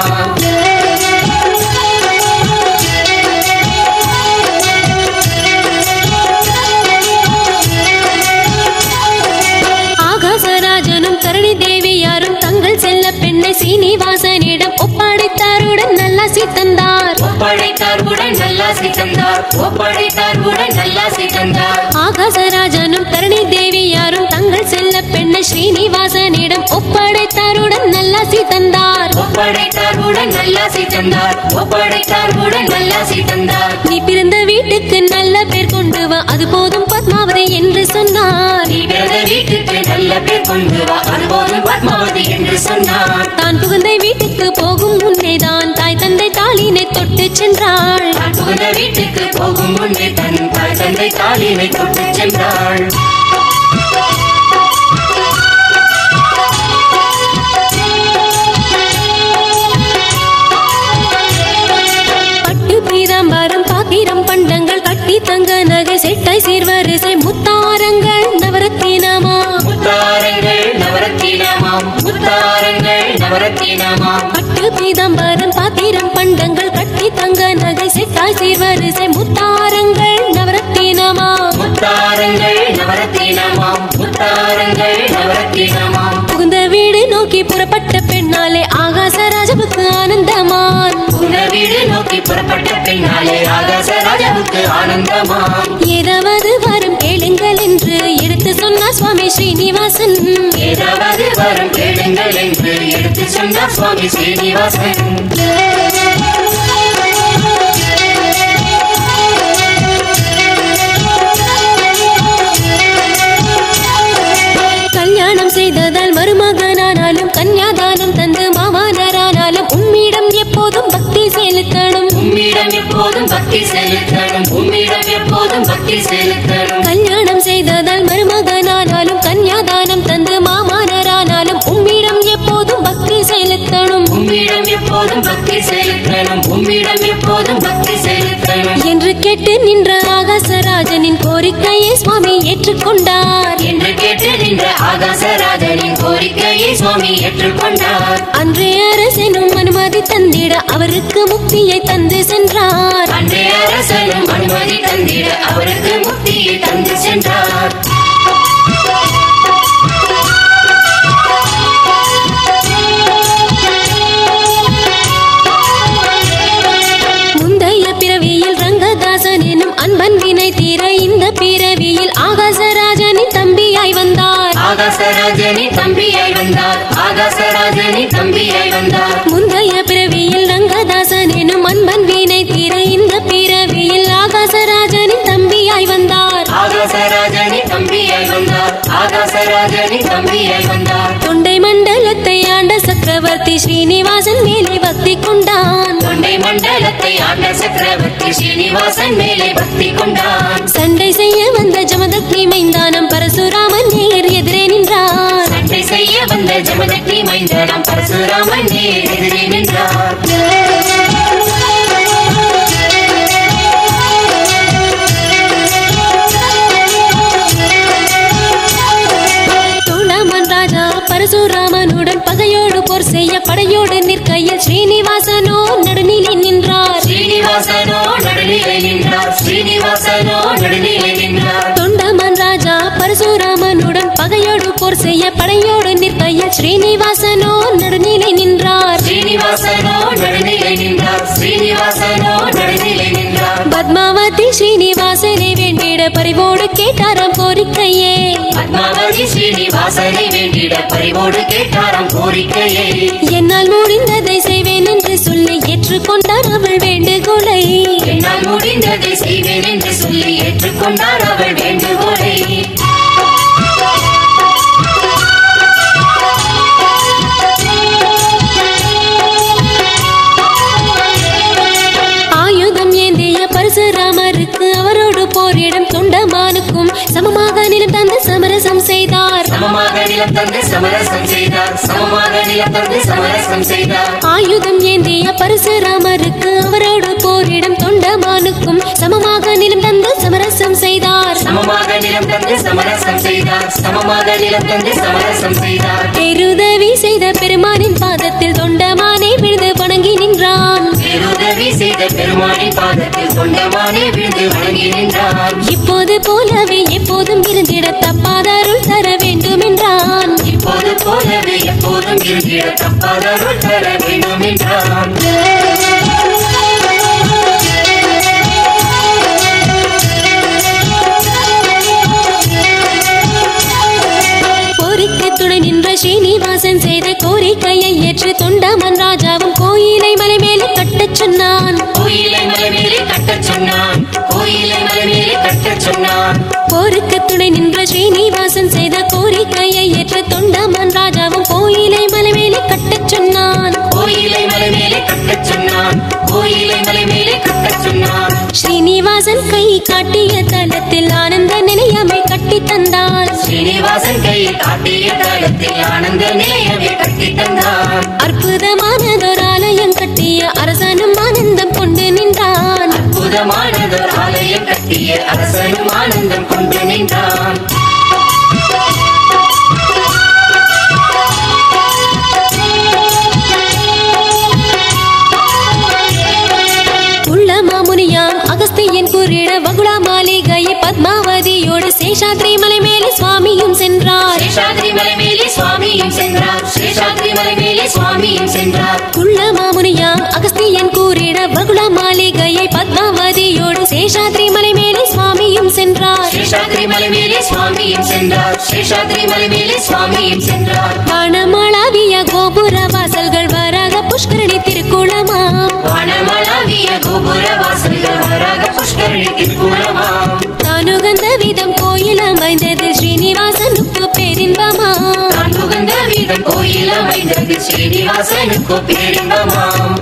Speaker 2: ஆகாசராஜனும் தரணி தேவியாரும் தங்கள் செல்ல பெண்ணை சீனிவாசனிடம் ஒப்படைத்தாருடன் நல்லாசி தந்தார்
Speaker 1: ஒப்படைத்தார்வுடன் நல்லாசி தந்தார் ஒப்படைத்தார்வுடன் நல்லாசி தந்தார்
Speaker 2: ஆகாசராஜனும் தரணி தேவியாரும் தங்கள் செல்ல பெண்ணை ஸ்ரீனிவாசனிடம் ஒப்படைத்தாருடன் நல்லாசி தந்தார்
Speaker 1: ஒப்படைத்தார்வுடன் நல்லாசி தந்தார் ஒப்படைத்தார்வுடன் நல்லாசி தந்தார்
Speaker 2: நீ பிறந்த வீட்டுக்கு நல்ல பேர் கொண்டு வா அது போதும் பத்மாவதி என்று சொன்னார்
Speaker 1: நீ பிறந்த வீட்டுக்கு நல்ல பேர் கொண்டு வா அதுபோதும் பத்மாவதி என்று சொன்னார்
Speaker 2: தான் புகுந்த வீட்டுக்கு போகும் முன்னேதான் தாய் தந்தை தாளினை தொட்டு சென்றாள்
Speaker 1: தான் புகுந்த வீட்டுக்கு போகும் முன்னே தன் தாய் தந்தை தாலினை தொட்டு சென்றாள்
Speaker 2: பட்டு பீதாம்பரம் பாத்திரம் பண்டங்கள் கட்டி தங்க நகை செட்டை சீர்வரிசை முத்தாரங்கள் நவரத்தின
Speaker 1: முத்தாரங்கள் நவரத்தினமாம்
Speaker 2: பட்டு பீதம்பரம் பாத்திரம் பண்டங்கள் கட்டி தங்க நகை செட்டாய் சீர்வரிசை முத்தாரங்கள் நவரத்தினமா
Speaker 1: முத்தாரங்கள் நவரத்தினமாம் முத்தாரங்கள் நவரத்தினமாம்
Speaker 2: புகுந்த வீடு நோக்கி புறப்பட்ட பெண்ணாலே ஆகாச ராஜபுக்கு ஆனந்தமான்
Speaker 1: உன வீடு நோக்கி புறப்பட்ட பின்னாலே ஆகாச ராஜாவுக்கு ஆனந்தமாம்
Speaker 2: ஏதாவது வரும் கேளுங்கள் என்று எடுத்து சொன்னார் சுவாமி ஸ்ரீனிவாசன்
Speaker 1: ஏதாவது வரம் கேளுங்கள் என்று எடுத்து சொன்னார் சுவாமி ஸ்ரீனிவாசன்
Speaker 2: கல்யாணம் செய்ததால் மருமகனானாலும் கன்யாதானம் தந்து மாமானரானாலும் உம்மிடம் எப்போதும் பக்தி செலுத்தணும்
Speaker 1: உம்மிடம் எப்போதும் பக்தி செலுத்தணும் உம்மிடம் எப்போதும் பக்தி செலுத்தணும்
Speaker 2: கல்யாணம் செய்ததால் மருமகனானாலும் கன்யாதானம் தந்து மாமானரானாலும் உம்மிடம் எப்போதும் பக்தி செலுத்தணும்
Speaker 1: உம்மிடம் எப்போதும் பக்தி செலுத்தணும் உம்மிடம் எப்போதும் பக்தி செலுத்தணும்
Speaker 2: என்று கேட்டு நின்ற ஆகாசராஜனின் கோரிக்கையை சுவாமி ஏற்றுக்கொண்டார்
Speaker 1: என்று கேட்டு நின்ற ஆகாசராஜனின் கோரிக்கையை சுவாமி ஏற்றுக்கொண்டார்
Speaker 2: அன்றைய அரசனும் அனுமதி தந்திட அவருக்கு முக்தியை தந்து சென்றார்
Speaker 1: அன்றைய அரசனும் அனுமதி தந்திட அவருக்கு முக்தியை தந்து சென்றார்
Speaker 2: முந்தைய பிறவியில் ரங்கதாசன் எனும் அன்பன் வினை தீர இந்த பிறவியில் ஆகாசராஜனின் தம்பியாய் வந்தார்
Speaker 1: ஆகாசராஜனி தம்பியாய் வந்தார் ஆகாசராஜனி தம்பியாய் வந்தார்
Speaker 2: முந்தைய பிறவியில் ரங்கதாசன் எனும் அன்பன் வினை தீர இந்த பிறவியில் ஆகாசராஜனின் தம்பியாய் வந்தார்
Speaker 1: ஆகாசராஜனி தம்பியாய் வந்தார் ஆகாசராஜனி தம்பியாய் வந்தார்
Speaker 2: தொண்டை மண்டலத்தை ஆண்ட சக்கரவர்த்தி ஸ்ரீனிவாசன் மேலே பக்தி கொண்டான்
Speaker 1: தொண்டை மண்டலத்தை ஆண்ட சக்கரவர்த்தி ஸ்ரீனிவாசன் மேலே பக்தி கொண்டான்
Speaker 2: சண்டை செய்ய வந்த ஜமதக்னி மைந்தானம் பரசுராமன் நேர் எதிரே நின்றார்
Speaker 1: சண்டை செய்ய வந்த ஜமதக்னி மைந்தனம் பரசுராமன் நேர் எதிரே நின்றார்
Speaker 2: தோண்டாமன் ராஜா பரசுராமனுடன் பகையோடு போர் செய்ய படையோடு நிற்கையில் ஸ்ரீனிவாசனோ நடுநிலை நின்றார்
Speaker 1: ஸ்ரீனிவாசனோ நடுநிலை நின்றார் ஸ்ரீனிவாசனோ நடுநிலை நின்றார்
Speaker 2: தொண்டமன் ராஜா பரசுராமனுடன் பகையோடு போர் செய்ய படையோடு நிற்கையில் ஸ்ரீனிவாசனோ நடுநிலை நின்றார்
Speaker 1: ஸ்ரீனிவாசனோ நடுநிலை நின்றார் ஸ்ரீனிவாசனோ நடுநிலை நின்றார்
Speaker 2: பத்மாவதி ஸ்ரீனிவாசனை வேண்டிட பறிவோடு கேட்டாராம் கோரிக்கையே
Speaker 1: பத்மாவதி ஸ்ரீனிவாசனை வேண்டிட பறிவோடு கேட்டாராம் கோரிக்கையை
Speaker 2: என்னால் முடிந்ததை செய்வேன் என்று சொல்லி ஏற்றுக்கொண்டார் அவள் வேண்டுகோளை
Speaker 1: என்னால் முடிந்ததை செய்வேன் என்று சொல்லி ஏற்றுக்கொண்டார் அவள் வேண்டுகோளை
Speaker 2: ஆயுதம் ஏந்திய பரசுராமருக்கு அவரோடு போரிடும் தொண்டமானுக்கும் சமமாக நிலம் தந்து சமரசம் செய்தார்
Speaker 1: சமமாக நிலம் தந்து சமரசம் செய்தார் சமமாக நிலம் தந்து சமரசம் செய்தார்
Speaker 2: ஆயுதம் ஏந்திய பரசுராமருக்கு அவரோடு போரிடும் தொண்டமானுக்கும் சமமாக நிலம் தந்து சமரசம் செய்தார்
Speaker 1: சமமாக நிலம் தந்து சமரசம் செய்தார் சமமாக நிலம் தந்து சமரசம் செய்தார்
Speaker 2: பெருதவி செய்த பெருமானின் பாதத்தில் தொண்டமானை விழுந்து வணங்கி நின்றான்
Speaker 1: பேருதவி செய்த பெருமானின் பாதத்தில் தொண்டமானே விழுந்து வணங்கி நின்றார்
Speaker 2: இப்போது போலவே எப்போதும் இருந்திட தப்பாத அருள் தர வேண்டும் என்றான்
Speaker 1: இப்போது போலவே எப்போதும் இருந்திட தப்பாத அருள் தர வேண்டும் என்றான்
Speaker 2: கோரிக்கை துணை நின்ற ஸ்ரீனிவாசன் செய்த கோரிக்கையை ஏற்று தொண்டமன் ராஜாவும் கோயிலை மலை மேலே கட்டச் சொன்னான்
Speaker 1: கோயிலை மலை மேலே கட்டச் சொன்னான் கோயிலை மலை மேலே கட்டச் சொன்னான்
Speaker 2: போருக்கு துணை நின்ற ஸ்ரீனிவாசன் செய்த கோரிக்கையை ஏற்று தொண்டமன் ராஜாவும் கோயிலை மலை மேலே கட்டச் சொன்னான்
Speaker 1: கோயிலை மலை மேலே கட்டச் சொன்னான் கோயிலை மலை மேலே கட்டச் சொன்னான்
Speaker 2: ஸ்ரீனிவாசன் கை காட்டிய தலத்தில் ஆனந்த நிலையமை கட்டி தந்தான்
Speaker 1: ஸ்ரீனிவாசன் கையில் காட்டிய தளத்தில் ஆனந்த நிலையமே கட்டி தந்தான்
Speaker 2: அற்புதமானதொரு ஆலயம் கட்டிய அரசனும் ஆனந்தம் கொண்டு நின்றான்
Speaker 1: அற்புதமானதொரு ஆலயம் கட்டிய அரசனும் ஆனந்தம் கொண்டு நின்றான்
Speaker 2: சேஷாத்ரி மலை மேலே சுவாமியும் சென்றார்
Speaker 1: சேஷாத்ரி மலை மேலே சுவாமியும் சென்றார் சேஷாத்ரி மலை மேலே சுவாமியும் சென்றார்
Speaker 2: குள்ள மாமுனியாம் அகஸ்தியன் கூறிட வகுள மாளிகையை பத்மாவதியோடு சேஷாத்ரி மலை மேலே சுவாமியும் சென்றார்
Speaker 1: சேஷாத்ரி மலை மேலே சுவாமியும் சென்றார் சேஷாத்ரி மலை மேலே சுவாமியும் சென்றார்
Speaker 2: வானமாளாவிய கோபுர வாசல்கள் வராக புஷ்கரணி திருக்குளமாம்
Speaker 1: வனமளாவிய கோபுர வாசல்கள் வராக புஷ்கரணி திருக்குளமாம்
Speaker 2: தானுகந்த விதம் கோயில் அமைந்தது ஸ்ரீனிவாசனுக்கு பேரின்பமா
Speaker 1: நான் புகுந்த வீதம் கோயில் அமைந்தது ஸ்ரீனிவாசனுக்கு பேரின்பமாம்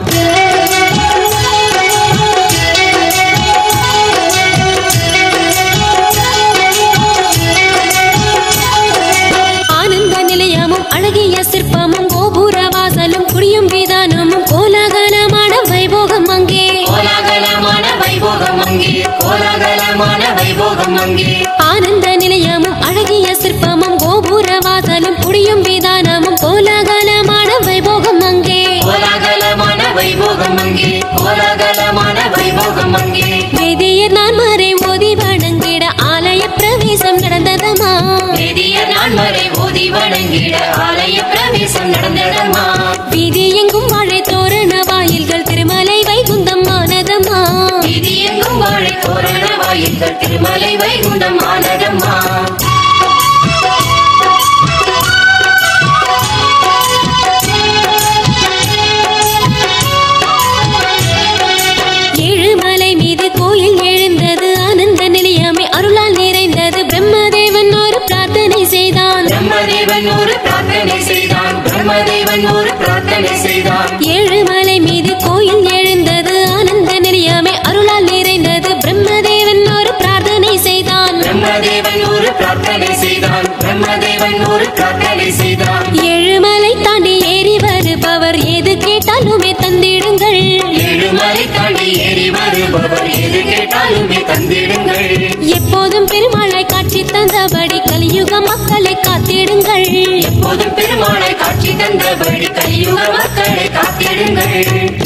Speaker 2: ஆனந்த நிலையமும் அழகிய சிற்பமும் கோபுர வாசலும் குடியும் விதானமும் கோலாகலமான வைபோகம் அங்கே
Speaker 1: கோலாகலமான வைபோகம் அங்கே கோலாகலமான வைபோகம் அங்கே
Speaker 2: ஆனந்த நிலையமும் அழகிய சிற்பமும் கோபுர வாசலும் குடியும் விதானமும் கோலாகலமான வைபோகம் அங்கே
Speaker 1: கோலாகலமான வைபோகம் அங்கே கோலாகலமான வைபோகம் அங்கே
Speaker 2: வேதியர் நான் மறை ஓதி வணங்கிட ஆலய பிரவேசம் நடந்ததமா
Speaker 1: வேதியர் நான் மறை ஓதி வணங்கிட ஆலய பிரவேசம் நடந்ததம்மா
Speaker 2: வீதி எங்கும் வாழை தோரண வாயில்கள் திருமலை வைகுந்தம் ஆனதம்மா
Speaker 1: வீதி எங்கும் வாழை தோரண வாயில்கள் திருமலை வைகுண்டம் ஆனதம்மா
Speaker 2: ஏழுமலை மீது கோயில் எழுந்தது ஆனந்த நிலையமே அருளால் நிறைந்தது பிரம்மதேவன் ஒரு பிரார்த்தனை செய்தான்
Speaker 1: பிரம்மதேவன் ஒரு பிரார்த்தனை செய்தான் பிரம்மதேவன் ஒரு பிரார்த்தனை செய்தான்
Speaker 2: ஏழுமலை மீது கோயில் எழுந்தது ஆனந்த நிலையமே அருளால் நிறைந்தது பிரம்மதேவன் ஒரு பிரார்த்தனை செய்தான்
Speaker 1: பிரம்மதேவன் ஒரு பிரார்த்தனை செய்தான் பிரம்மதேவன் ஒரு பிரார்த்தனை செய்தான்
Speaker 2: ஏழுமலை தாண்டி ஏறி வருபவர் எது கேட்டாலுமே தந்திடுங்கள்
Speaker 1: ஏழுமலை தாண்டி ஏறி வருபவர் எது கேட்டாலுமே தந்திடுங்கள்
Speaker 2: எப்போதும் பெருமாளை காட்சி தந்தபடி கலியுக மக்களை காத்திடுங்கள்
Speaker 1: எப்போதும் பெருமாளை காட்சி தந்தபடி கலியுக மக்களை காத்திடுங்கள்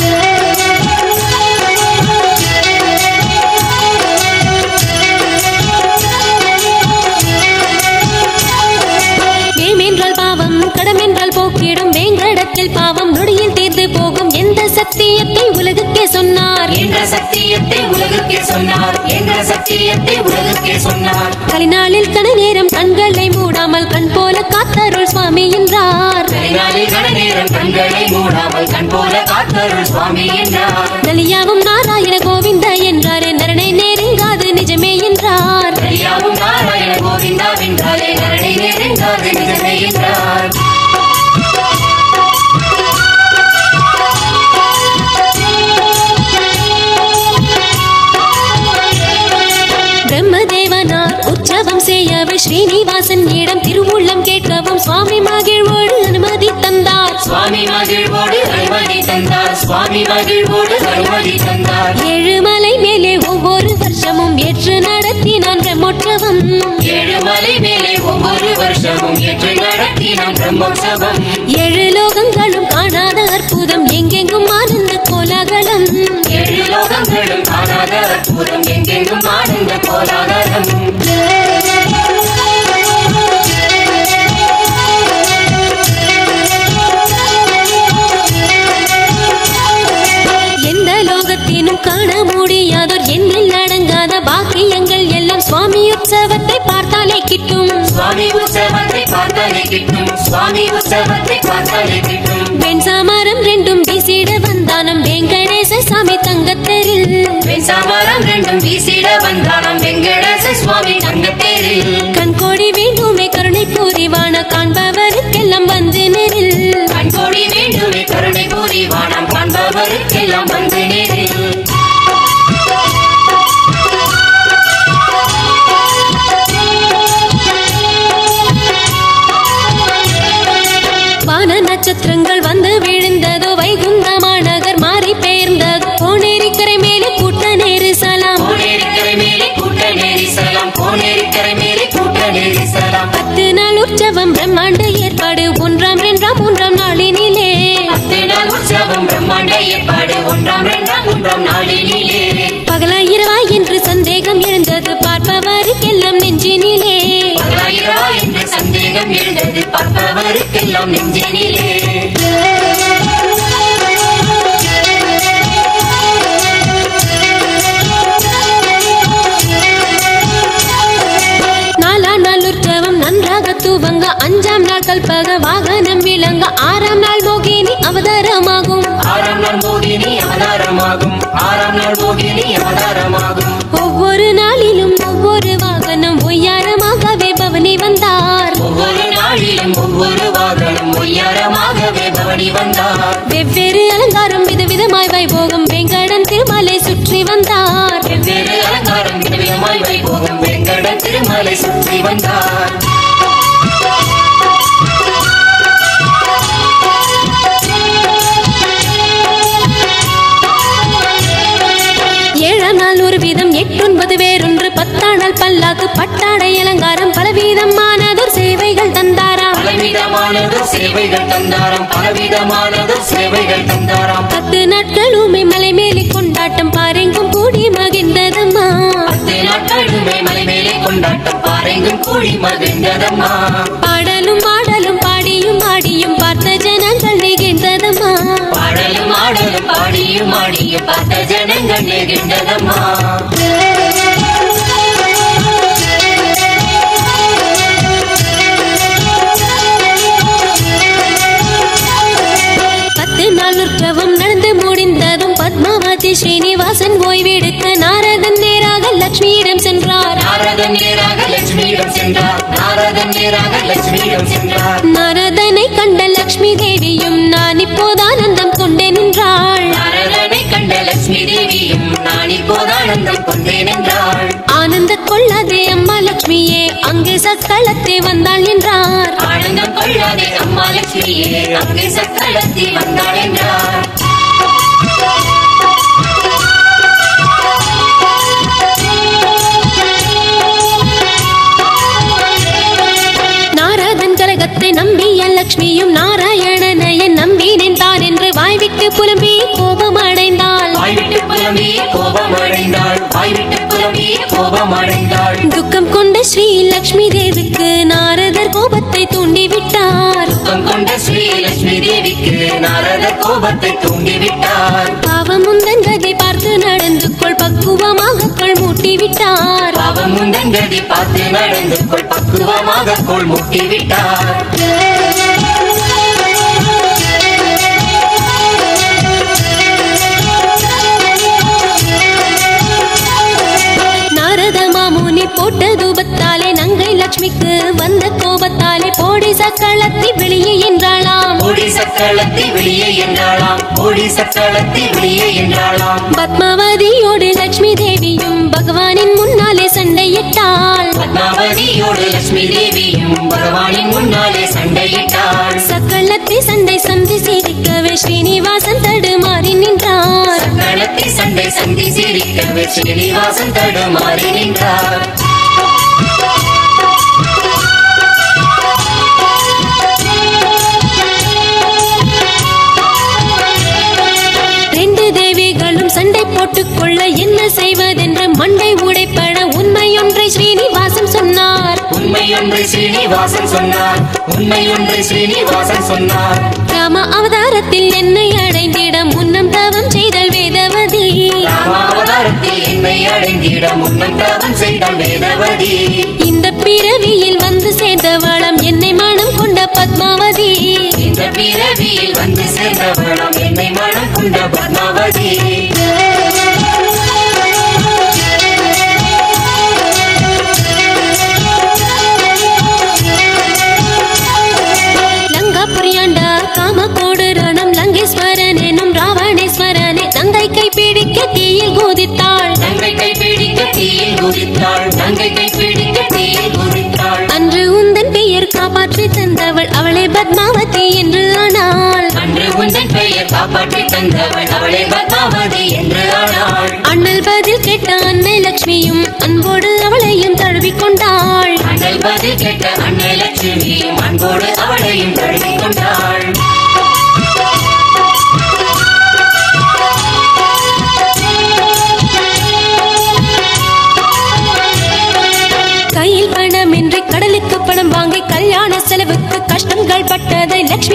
Speaker 2: வேமென்றால் பாவம் கடமென்றால் போக்கிடும் வேங்கடத்தில் பாவம் நொடியில் தீர்ந்து போகும் எந்த சத்தியத்தை உலகுக்கே சொன்னார்
Speaker 1: என்ற சத்தியத்தை உலகுக்கே சொன்னார் என்ற சத்தியத்தை உலகுக்கே சொன்னார்
Speaker 2: கலிநாளில் கன நேரம் கண்களை மூடாமல் கண் போல காத்தருள் சுவாமி என்றார்
Speaker 1: கலிநாளில் கன நேரம் கண்களை மூடாமல் கண் போல காத்தருள் சுவாமி என்றார்
Speaker 2: நலியாவும் நாராயண கோவிந்த என்றாரே நரனை நெருங்காது நிஜமே என்றார்
Speaker 1: கலியாவும் நாராயண கோவிந்தா வென்றாரே நரனை நெருங்காது நிஜமே என்றார்
Speaker 2: பிரம்மதேவனார் உற்சவம் செய்யவே ஸ்ரீனிவாசன் இடம் திருவுள்ளம் கேட்கவும் சுவாமி மகிழ்வோடு அனுமதி தந்தார்
Speaker 1: சுவாமி மகிழ்வோடு அனுமதி தந்தார் சுவாமி மகிழ்வோடு அனுமதி தந்தார்
Speaker 2: ஏழுமலை மேலே ஒவ்வொரு வருஷமும் ஏற்று நடத்தினான் பிரம்மோற்சவம்
Speaker 1: ஏழுமலை மேலே ஒவ்வொரு வருஷமும் ஏற்று நடத்தினான் பிரம்மோற்சவம்
Speaker 2: ஏழு லோகங்களும் காணாத அற்புதம் எங்கெங்கும் ஆனந்த கோலாகலம்
Speaker 1: ஏழு லோகங்களும் காணாத அற்புதம் எங்கெங்கும் ஆனந்த கோலாகலம்
Speaker 2: எந்த லோகத்தினும் காண முடியாதோர் எண்ணில் அடங்காத பாக்கியங்கள் எல்லாம் சுவாமி உற்சவத்தை பார்த்தாலே கிட்டும்
Speaker 1: சுவாமி உற்சவத்தை பார்த்தாலே கிட்டும் சுவாமி உற்சவத்தை பார்த்தாலே கிட்டும்
Speaker 2: வெண்சாமரம் ரெண்டும் வீசிட வந்தானம் வெங்கடேச சாமி தங்கத்தெரில்
Speaker 1: வெண்சாமரம் ரெண்டும் வீசிட வந்தானம் வெங்கடேச சுவாமி தங்கத்தேரில்
Speaker 2: கண்கோடி வேண்டுமே கருணை புரிவான காண்பவருக்கெல்லாம் வந்து நெறில்
Speaker 1: கண்கோடி வேண்டுமே கருணை புரிவானம் காண்பவருக்கெல்லாம் வந்து நேரில்
Speaker 2: வான நட்சத்திரங்கள் வந்து விழுந்ததோ வைகுந்த மாநகர் மாறி பெயர்ந்தது கோனேரிக்கரை மேலே கூட்ட நெரிசலாம்
Speaker 1: கோனேரிக்கரை மேலே கூட்ட நெரிசலாம் கோனேரிக்கரை மேலே கூட்ட நெரிசலாம்
Speaker 2: பத்து நாள் உற்சவம் பிரம்மாண்ட ஏற்பாடு ஒன்றாம் இரண்டாம் மூன்றாம் நாளினிலே
Speaker 1: பத்து நாள் உற்சவம் பிரம்மாண்ட ஏற்பாடு ஒன்றாம் இரண்டாம் மூன்றாம் எல்லாம் நெஞ்சினிலே
Speaker 2: நாலாம் நாள் உற்சவம் நன்றாக துவங்க அஞ்சாம் நாள் கல்பக வாகனம் விளங்க ஆறாம் நாள் மோகினி அவதாரமாகும்
Speaker 1: ஆறாம் நாள் மோகினி அவதாரமாகும் ஆறாம் நாள் மோகினி அவதாரமாகும்
Speaker 2: ஒவ்வொரு நாளிலும் ஒவ்வொரு வாகனம் ஒய்யாரமாகவே பவனி வந்தார்
Speaker 1: ஒவ்வொரு நாளிலும் ஒவ்வொரு வாகனம் ஒய்யாரமாகவே பவனி வந்தார்
Speaker 2: வெவ்வேறு அலங்காரம் விதவிதமாய் வைபோகம் வெங்கடன் திருமலை சுற்றி வந்தார்
Speaker 1: வெவ்வேறு அலங்காரம் விதவிதமாய் வைபோகம் வெங்கட திருமலை சுற்றி வந்தார்
Speaker 2: ஏழாம் நாள் ஒரு வீதம் எட்டொன்பது வேறொன்று பத்தாம் நாள் பல்லாக்கு பட்டாடை அலங்காரம் பலவிதமானதோர் சேவைகள் தந்தாராம்
Speaker 1: பலவிதமானது சேவைகள் தந்தாராம் பலவிதமானது சேவைகள் தந்தாராம்
Speaker 2: பத்து நாட்களுமே மலை மேலே கொண்டாட்டம் பாரெங்கும் கூடி மகிழ்ந்ததம்மா
Speaker 1: பத்து நாட்களுமே மலை மேலே கொண்டாட்டம் பாரெங்கும் கூடி மகிழ்ந்ததம்மா
Speaker 2: பாடலும் ஆடலும் பாடியும் ஆடியும் பார்த்த ஜனங்கள் நெகிழ்ந்ததம்மா
Speaker 1: பாடலும் ஆடலும் பாடியும் ஆடியும் பார்த்த ஜனங்கள் நெகிழ்ந்ததம்மா
Speaker 2: பத்து நாள் உற்சவம் நடந்து முடிந்ததும் பத்மாவதி ஸ்ரீனிவாசன் ஓய்வெடுக்க நாரதன் நேராக லட்சுமியிடம் சென்றார்
Speaker 1: நாரதன் நேராக லட்சுமியிடம் சென்றார் நாரதன் நேராக லட்சுமியிடம் சென்றார்
Speaker 2: நாரதனை கண்ட லட்சுமி தேவியும் நான் இப்போதானந்தம் கொண்டே நின்றாள்
Speaker 1: நாரதனை கண்ட லட்சுமி தேவியும் நான் இப்போதானந்தம் கொண்டேன் என்றாள்
Speaker 2: ஆனந்த கொள்ளாதே அம்மா லட்சுமியே அங்கே சக்களத்தே வந்தாள் என்றார்
Speaker 1: ஆனந்தம் கொள்ளாதே அம்மா லட்சுமியே அங்கே சக்களத்தி வந்தாள் என்றார்
Speaker 2: நாரதன் கரகத்தை நம்பிய லட்சுமியும் நாராயணனைய நம்பினேன் தான் என்று வாய்விட்டு புலம்பி கோபம் அடைந்தாள்
Speaker 1: வாய்விட்டு புலம்பி கோபம் அடைந்தாள் வாய்விட்டு புலம்பி கோபம் அடைந்தாள்
Speaker 2: துக்கம் கொண்ட ஸ்ரீ லட்சுமி தேவிக்கு நாரதர் கோபத்தை தூண்டிவிட்டார்
Speaker 1: துக்கம் கொண்ட ஸ்ரீ லட்சுமி தேவிக்கு நாரதர் கோபத்தை தூண்டிவிட்டார்
Speaker 2: பாவம் முந்தன் கதை பார்த்து நடந்து கொள் பக்குவமாக கொள் மூட்டிவிட்டார்
Speaker 1: பாவம் முந்தன் கதி பார்த்து நடந்து கொள் பக்குவமாக கோள் முட்டிவிட்டார்
Speaker 2: நாரத மாமுனி போட்ட தூபத்தாலே நங்கை லட்சுமிக்கு வந்த கோபத்தாலே போடி சக்களத்தி வெளியே என்றாளாம்
Speaker 1: ஓடி சக்களத்தி வெளியே என்றாளாம் ஓடி சக்களத்தி வெளியே என்றாளாம்
Speaker 2: பத்மாவதியோடு லட்சுமி தேவியும் பகவானின் முன்னாலே சண்டையிட்டாள்
Speaker 1: பத்மாவதியோடு லட்சுமி தேவியும் பகவானின் முன்னாலே சண்டையிட்டாள்
Speaker 2: சக்களத்தி சண்டை சந்தி சிரிக்கவே ஸ்ரீனிவாசன் தடுமாறி நின்றார்
Speaker 1: சக்களத்தி சண்டை சந்தி சிரிக்கவே ஸ்ரீனிவாசன் தடுமாறி நின்றார்
Speaker 2: ரெண்டு தேவிகளும் சண்டை போட்டுக் கொள்ள என்ன செய்வதென்று மண்டை உடைப்பட உண்மையொன்றை ஸ்ரீனிவாசன் சொன்னார்
Speaker 1: உண்மையொன்றை ஸ்ரீனிவாசன் சொன்னார் உண்மையொன்றை ஸ்ரீனிவாசன் சொன்னார்
Speaker 2: ராம அவதாரத்தில் என்னை அடைந்திட முன்னம் தவம் செய்தல் வேதவதி
Speaker 1: ராமாவதாரத்தில் என்னை அடைந்திட முன்னம் தவம் செய்தாள் வேதவதி
Speaker 2: இந்த பிறவியில் வந்து சேர்ந்த வளம் என்னை மனம் கொண்ட பத்மாவதி
Speaker 1: இந்த பிறவியில் வந்து சேர்ந்தவளாம் என்னை மனம் கொண்ட பத்மாவதி
Speaker 2: லங்கா புரியாண்டா காம கோடுரணம் லங்கேஸ்வரன் எனும் ராவணேஸ்வரனை தங்கை கை பிடிக்க தீயில் குதித்தாள்
Speaker 1: நங்கை கை பிடிக்க தீயில் குதித்தாள் நங்கை கை பிடிக்க தீயில் குதித்தாள்
Speaker 2: அன்று உந்தன் பெயர் காப்பாற்றி தந்தவள் அவளை பத்மாவதி என்று ஆனாள்
Speaker 1: அன்று உந்தன் பெயர் காப்பாற்றி தந்தவள் அவளை பத்மாவதி என்று ஆனாள்
Speaker 2: அண்ணல் பதில் கேட்ட அன்னை லட்சுமியும் அன்போடு அவளையும் தழுவிக் கொண்டாள்
Speaker 1: அண்ணல் பதில் கேட்ட அன்னை லட்சுமியும் அன்போடு அவளையும் தழுவிக் கொண்டாள்
Speaker 2: கையில் பணமின்றி கடலுக்கு பணம் வாங்கி கல்யாண செலவுக்கு கஷ்டங்கள் பட்டதை லட்சுமி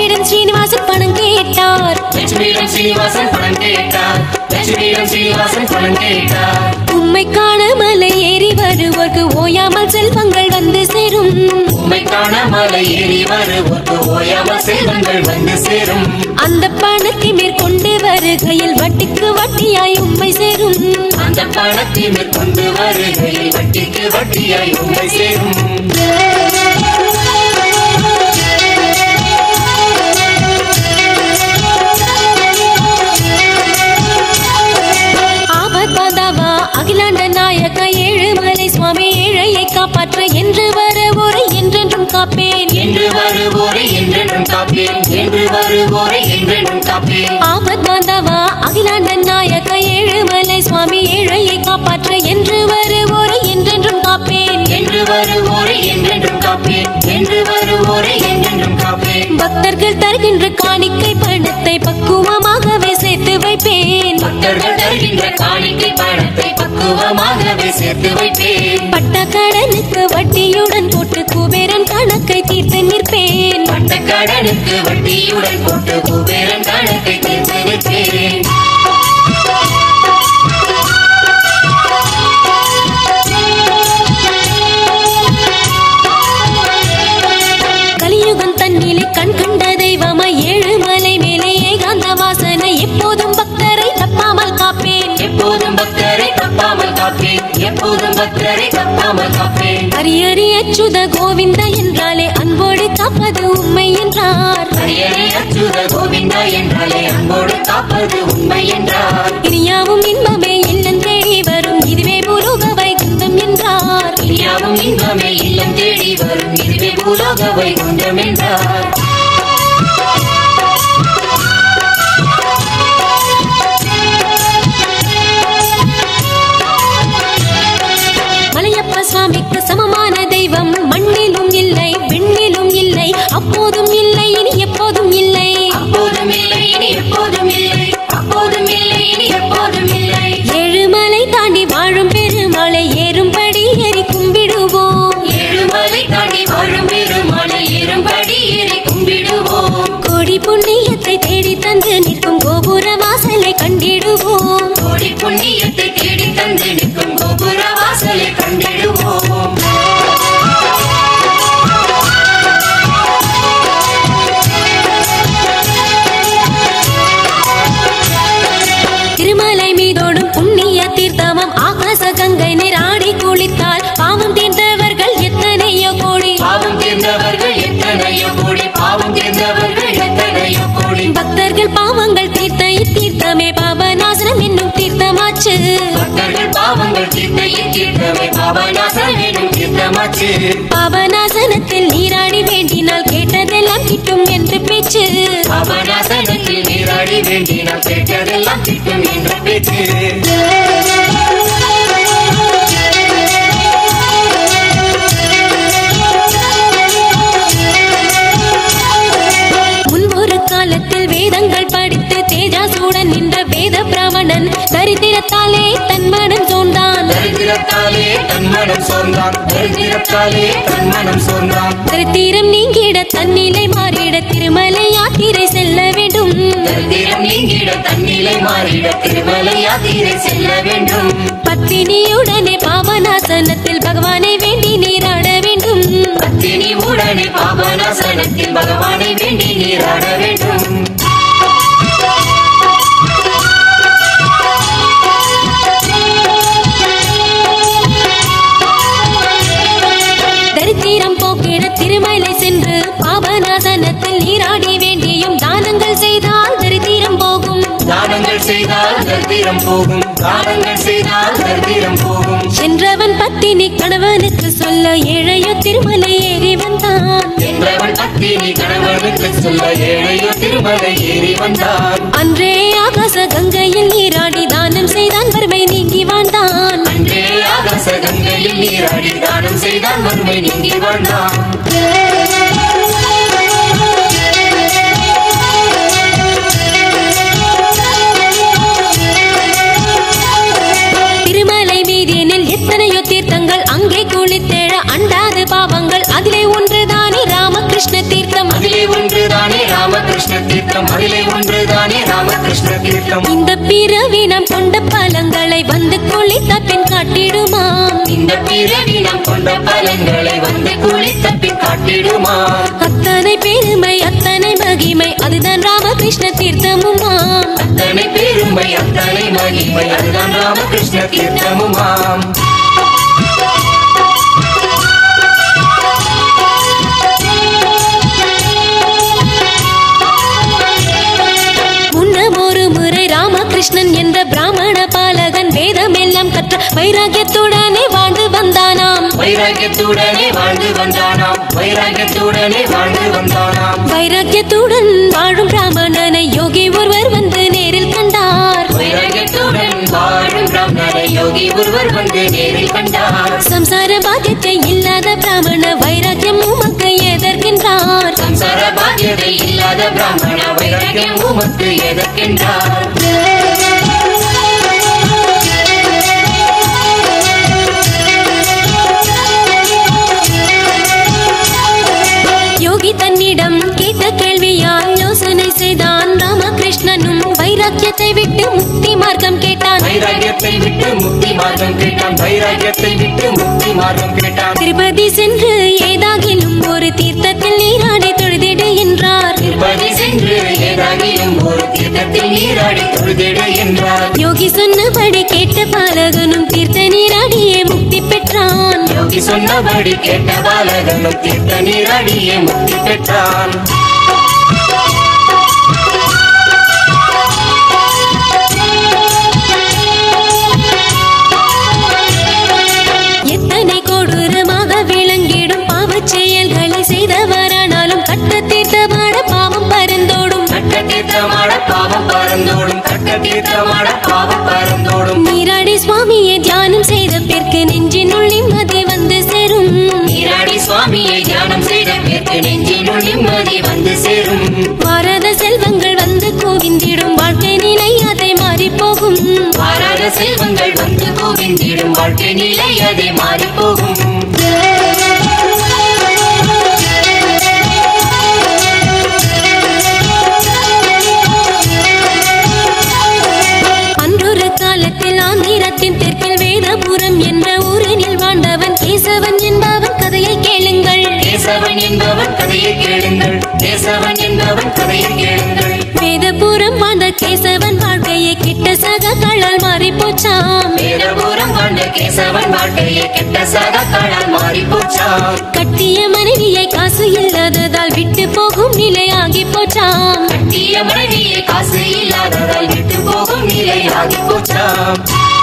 Speaker 1: சீனிவாசன் பணம் கேட்டார் லட்சுமியிடம் சீனிவாசன் பணம் கேட்டார்
Speaker 2: உம்மை காண மலை ஏறி வருவோர்க்கு ஓயாமல் செல்வங்கள் வந்து சேரும்
Speaker 1: உம்மை காண மலை ஏறி வருவோர்க்கு ஓயாமல் செல்வங்கள் வந்து சேரும்
Speaker 2: அந்த பணத்தை மேற்கொண்டு வருகையில் வட்டிக்கு வட்டியாய் உம்மை சேரும்
Speaker 1: அந்த பணத்தை மேற்கொண்டு வருகையில் வட்டிக்கு வட்டியாய் உண்மை சேரும்
Speaker 2: ஆபத்பாதாவா அகிலாண்ட நாயக ஏழுமலை சுவாமி ஏழையை காப்பாற்ற என்று வர ஒரு என்றென்றும் காப்பேன்
Speaker 1: என்று வருவோரை என்றென்றும் காப்பேன் என்று வருவோரை என்றென்றும் காப்பேன்
Speaker 2: ஆபத்பாதாவா அகிலாண்ட நாயக ஏழுமலை சுவாமி ஏழையை காப்பாற்ற என்று வர ஒரு என்றென்றும் காப்பேன்
Speaker 1: என்று வருவோரை என்றென்றும் காப்பேன் என்று வருவோரை என்றென்றும் காப்பேன்
Speaker 2: பக்தர்கள் தருகின்ற காணிக்கை பணத்தை பக்குவமாகவே சேர்த்து வைப்பேன்
Speaker 1: பக்தர்கள் தருகின்ற காணிக்கை பணத்தை பக்குவமாகவே சேர்த்து வைப்பேன்
Speaker 2: பட்ட கடனுக்கு வட்டியுடன் போட்டு குபேரன் கணக்கை தீர்த்து நிற்பேன்
Speaker 1: பட்ட கடனுக்கு வட்டியுடன் போட்டு குபேரன் கணக்கை தீர்த்து நிற்பேன்
Speaker 2: கலியுகம் தன்னிலே கண் கண்ட தெய்வமாய் ஏழுமலை மேலே ஏகாந்த வாசனை எப்போதும் பக்தரை தப்பாமல் காப்பேன்
Speaker 1: எப்போதும் பக்தரை தப்பாமல் காப்பேன் எப்போதும் பக்தரை தப்பாமல் காப்பேன்
Speaker 2: ஹரியரி அச்சுத கோவிந்த என்றாலே அன்போடு காப்பது உண்மை என்றார்
Speaker 1: ஹரியரே அச்சுத கோவிந்தா என்றாலே அன்போடு காப்பது உண்மை என்றார்
Speaker 2: இனியாவும் இன்பமே இல்லம் தேடி வரும் இதுவே பூலோக வைகுந்தம் என்றார்
Speaker 1: இனியாவும் இன்பமே இல்லம் தேடி வரும் இதுவே பூலோக வைகுண்டம் என்றார்
Speaker 2: மலையப்ப சுவாமிக்கு சமமான தெய்வம் மண்ணிலும் இல்லை விண்ணிலும் இல்லை அப்போதும் இல்லை இனி எப்போதும் இல்லை
Speaker 1: அப்போதும் இல்லை இனி எப்போதும் இல்லை அப்போதும் இல்லை இனி எப்போதும் இல்லை
Speaker 2: ஏழுமலை தாண்டி வாழும் பெருமலை ஏறும்படி ஏறி கும்பிடுவோம்
Speaker 1: ஏழுமலை தாண்டி வாழும் பெருமாளை ஏறும்படி ஏறி கும்பிடுவோம்
Speaker 2: கோடி புண்ணியத்தை தேடி தந்து நிற்கும் கோபுர வாசலை கண்டிடுவோம்
Speaker 1: கோடி புண்ணியத்தை தேடி தந்து நிற்கும் கோபுர வாசலை கண்டிடுவோம்
Speaker 2: திருமலை மீதோடும் புண்ணிய தீர்த்தமம் ஆகாச கங்கை நீராடி குளித்தால் பாவம் தீர்ந்தவர்கள் எத்தனையோ கோடி
Speaker 1: பாவம் தீர்ந்தவர்கள் எத்தனையோ கோடி பாவம் தீர்ந்தவர்கள் எத்தனையோ கோடி
Speaker 2: பக்தர்கள் பாவங்கள் தீர்த்த இத்தீர்த்தமே பாபநாசனம் என்னும் தீர்த்தமாச்சு
Speaker 1: பக்தர்கள் பாவங்கள் தீர்த்த இத்தீர்த்தமே பாபநாசம் எனும் தீர்த்தமாச்சு
Speaker 2: பாபநாசனத்தில் நீராடி வேண்டினால் கேட்டதெல்லாம் கிட்டும் என்று பேச்சு
Speaker 1: பாபநாசனத்தில் நீராடி வேண்டினால் கேட்டதெல்லாம் கிட்டும் என்ற பேச்சு
Speaker 2: முன்பொரு காலத்தில் வேதங்கள் படித்து தேஜாசுடன் நின்ற வேத பிராமணன் தரித்திரத்தாலே தன் மனம் சோர்ந்தான்
Speaker 1: தரித்திரத்தாலே தன் மனம் சோர்ந்தான் தரித்திரத்தாலே தன் மனம் சோர்ந்தான்
Speaker 2: தரித்திரம் நீங்கிட தன்னிலை மாறிட திருமலை யாத்திரை செல்ல வேண்டும்
Speaker 1: தரித்திரம் நீங்கிட தன்னிலை மாறிட திருமலை யாத்திரை செல்ல வேண்டும்
Speaker 2: பத்தினியுடனே பாபநாசனத்தில் பகவானை வேண்டி நீராட வேண்டும்
Speaker 1: பத்தினி உடனே பாபநாசனத்தில் பகவானை வேண்டி நீராட வேண்டும்
Speaker 2: தரித்திரம் போக்கிட திருமலை சென்று பாபநாசனத்தில் நீராடி வேண்டியும் தானங்கள் செய்தால் தரித்திரம் போகும்
Speaker 1: தானங்கள் செய்தால் தரித்திரம் போகும் தானங்கள் செய்தால் தரித்திரம் போகும்
Speaker 2: சென்றவன் பத்தினி கணவனுக்கு சொல்ல ஏழையோ திருமலை ஏறி வந்தான்
Speaker 1: என்றவள் பத்தினி கணவனுக்கு சொல்ல ஏழையோ திருமலை ஏறி வந்தான்
Speaker 2: அன்றே ஆகாச கங்கையில் நீராடி தானம் செய்தான் வறுமை நீங்கி வாழ்ந்தான்
Speaker 1: அன்றே ஆகாச கங்கையில் நீராடி தானம் செய்தான் வறுமை நீங்கி வாழ்ந்தான்
Speaker 2: திருமலை மீதியனில் எத்தனையோ தீர்த்தங்கள் அங்கே குளித்தேழ அண்டாது பாவங்கள் அதிலே ஒன்றுதானே ராமகிருஷ்ண தீர்த்தம்
Speaker 1: அதிலே ஒன்றுதானே ராமகிருஷ்ண தீர்த்தம் அதிலே ஒன்றுதானே ராமகிருஷ்ண
Speaker 3: ராமகிருஷ்ண தீர்த்தம்
Speaker 2: இந்த பிறவி நாம் கொண்ட பலங்களை வந்து குளித்த பின் காட்டிடுமாம்
Speaker 1: இந்த பிறவி நாம் கொண்ட பலன்களை வந்து குளித்த பின் காட்டிடுமா
Speaker 2: அத்தனை பெருமை அத்தனை மகிமை அதுதான் ராமகிருஷ்ண தீர்த்தமுமாம்
Speaker 1: அத்தனை பெருமை அத்தனை மகிமை அதுதான் ராமகிருஷ்ண தீர்த்தமுமாம்
Speaker 2: முன்னம் ஒரு முறை ராமகிருஷ்ணன் என்ற பிராமண பாலகன் வேதம் எல்லாம் கற்ற வைராகியத்துடனே வாழ்ந்து வந்தானாம்
Speaker 1: வைராக்கியத்துடனே வாழ்ந்து வந்தானாம் வைராக்கியத்துடனே வாழ்ந்து வந்தானாம்
Speaker 2: வைராக்கியத்துடன் வாழும் பிராமணனை யோகி ஒருவர் வந்து நேரில் கண்டார்
Speaker 1: வைராக்கியத்துடன் வாழும் பிராமணரை யோகி ஒருவர் வந்து நேரில் கண்டார்
Speaker 2: சம்சார பாக்கியத்தை இல்லாத பிராமண வைராக்கியம் உமக்கு எதற்கின்றார்
Speaker 1: சம்சார பாக்கியதை இல்லாத பிராமண வைராக்கியம் உமக்கு எதற்கென்றார்
Speaker 2: யோகி தன்னிடம் கேட்ட கேள்வியால் யோசனை செய்தான் ராமகிருஷ்ணனும் வைராக்கியத்தை விட்டு முக்தி மார்க்கம் கேட்டான்
Speaker 1: வைராக்கியத்தை விட்டு முக்தி மார்க்கம் கேட்டான் வைராக்கியத்தை விட்டு முக்தி மார்க்கம் கேட்டான்
Speaker 2: திருப்பதி சென்று ஏதாகிலும் ஒரு தீர்த்தத்தில் நீராடி தொழுதிடு என்றார்
Speaker 1: திருப்பதி சென்று ஏதாகிலும் ஒரு தீர்த்தத்தில் நீராடி தொழுதிடு என்றார்
Speaker 2: யோகி சொன்னபடி கேட்ட பாலகனும் தீர்த்த நீராடியே முக்தி பெற்றான்
Speaker 1: யோகி சொன்னபடி கேட்ட பாலகனும் தீர்த்த நீராடியே முக்தி பெற்றான்
Speaker 2: எத்தனை கொடூரமாக விளங்கிடும் பாவச் செயல்களை செய்தவரானாலும் கட்ட தீர்த்தமான பாவம் பரந்தோடும்
Speaker 1: கட்ட தீர்த்தமாட பாவம் பறந்தோடும் கட்ட தீர்த்தமாட பாவம் பறந்தோடும்
Speaker 2: நீராடி சுவாமியை தியானம் செய்த பிற்கு நெஞ்சினுள் நிம்மதி வந்து சேரும்
Speaker 1: நீராடி சுவாமியை தியானம் செய்த பேருக்கு நெஞ்சினுள் நிம்மதி வந்து சேரும்
Speaker 2: வாராத செல்வங்கள் வந்து குவிந்திடும் வாழ்க்கை நிலை அதை மாறி போகும்
Speaker 1: வாராத செல்வங்கள் வந்து கோவிந்திடும் வாழ்க்கை நிலை அதை மாறி போகும்
Speaker 2: அன்றொரு காலத்தில் ஆந்திரத்தின் தெற்கில் வேதபுரம் என்ற ஊரினில் வாழ்ந்தவன் கேசவன் என்பவன் கதையை கேளுங்கள்
Speaker 1: கேசவன் என்பவன் கதையை கேளுங்கள் கேசவன் என்பவன் கதையை கேளுங்கள்
Speaker 2: வேதபுரம் வாழ்ந்த கேசவன் வாழ்க்கையை கிட்ட சகக்களால் மாறி போச்சாம்
Speaker 1: வேதபுரம் வாழ்ந்த கேசவன் வாழ்க்கையை கெட்ட சகக்களால் மாறி போச்சாம்
Speaker 2: கட்டிய மனைவியை காசு இல்லாததால் விட்டு போகும் நிலை ஆகி போச்சாம்
Speaker 1: கட்டிய மனைவியை காசு இல்லாததால் விட்டு போகும் நிலை ஆகி போச்சாம்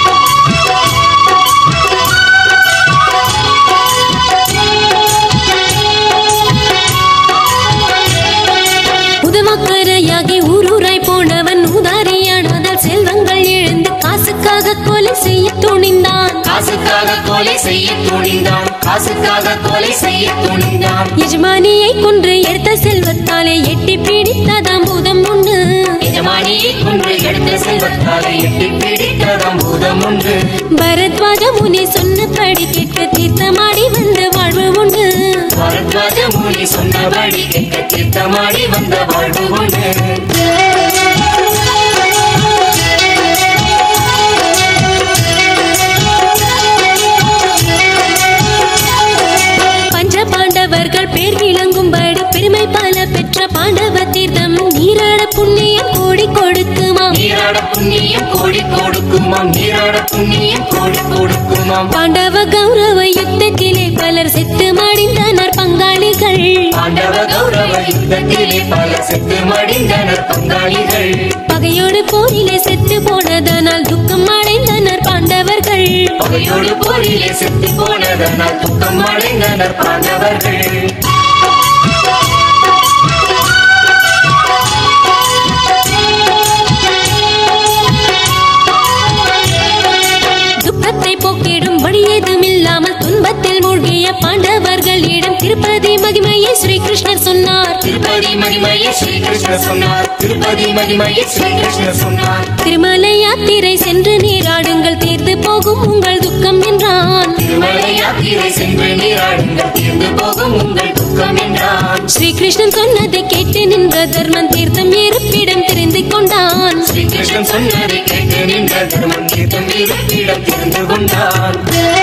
Speaker 2: உதவக்கரையாகி ஊரூராய் போனவன் உதாரியானதால் செல்வங்கள் இழந்து காசுக்காக கொலை செய்ய துணிந்தான்
Speaker 1: காசுக்காக கொலை செய்ய துணிந்தான் காசுக்காக கொலை செய்ய துணிந்தான்
Speaker 2: எஜமானியை கொன்று எடுத்த செல்வத்தாலே எட்டி பிடித்ததாம் பூதம் உண்டு
Speaker 1: எஜமானியை கொன்று எடுத்த செல்வத்தாலே எட்டி பிடித்ததாம் பூதம் உண்டு
Speaker 2: பரத்வாஜ முனி சொன்னபடி கேட்க தீர்த்தமாடி வந்த வாழ்வு உண்டு
Speaker 1: பரத்வாஜ முனி சொன்னபடி கேட்க தீர்த்தமாடி வந்த வாழ்வு உண்டு
Speaker 2: பஞ்ச பாண்டவர்கள் பேர் விளங்கும்படி பெருமை பல பெற்ற பாண்டவ தீர்த்தம் நீராட புண்ணியம் கோடி கொடுக்குமாம்
Speaker 1: நீராட புண்ணியம் கோடி கொடுக்குமாம் நீராட புண்ணியம் கோடி கொடுக்குமாம்
Speaker 2: பாண்டவ கௌரவ யுத்தத்திலே பலர் செத்து மடிந்தனர் பங்காளிகள்
Speaker 1: பாண்டவ கௌரவ யுத்தத்திலே பல செத்து மடிந்தனர் பங்காளிகள்
Speaker 2: பகையோடு போரிலே செத்து போனதனால் துக்கம் அடைந்தனர் பாண்டவர்கள்
Speaker 1: பகையோடு போரிலே செத்து போனதனால் துக்கம் அடைந்தனர் பாண்டவர்கள்
Speaker 2: துக்கத்தை போக்கிடும் வழி ஏதுமில்லாமல் துன்பத்தில் மூழ்கிய பாண்டவர்களிடம் திருப்பதி மகிமையை ஸ்ரீகிருஷ்ணர் சொன்னார்
Speaker 1: திருப்பதி மகிமையை ஸ்ரீகிருஷ்ணர் சொன்னார் திருப்பதி மகிமையை ஸ்ரீகிருஷ்ணர் சொன்னார்
Speaker 2: திருமலை யாத்திரை சென்று நீராடுங்கள் தீர்ந்து போகும் உங்கள் துக்கம் என்றான்
Speaker 1: திருமலை யாத்திரை சென்று நீராடுங்கள் தீர்ந்து போகும் உங்கள் துக்கம் என்றான்
Speaker 2: ஸ்ரீகிருஷ்ணன் சொன்னதை கேட்டு நின்ற தர்மன் தீர்த்தம் இருப்பிடம் தெரிந்து கொண்டான்
Speaker 1: ஸ்ரீ ஸ்ரீகிருஷ்ணன் சொன்னதை கேட்டு நின்ற தர்மன் தீர்த்தம் இருப்பிடம் தெரிந்து கொண்டான்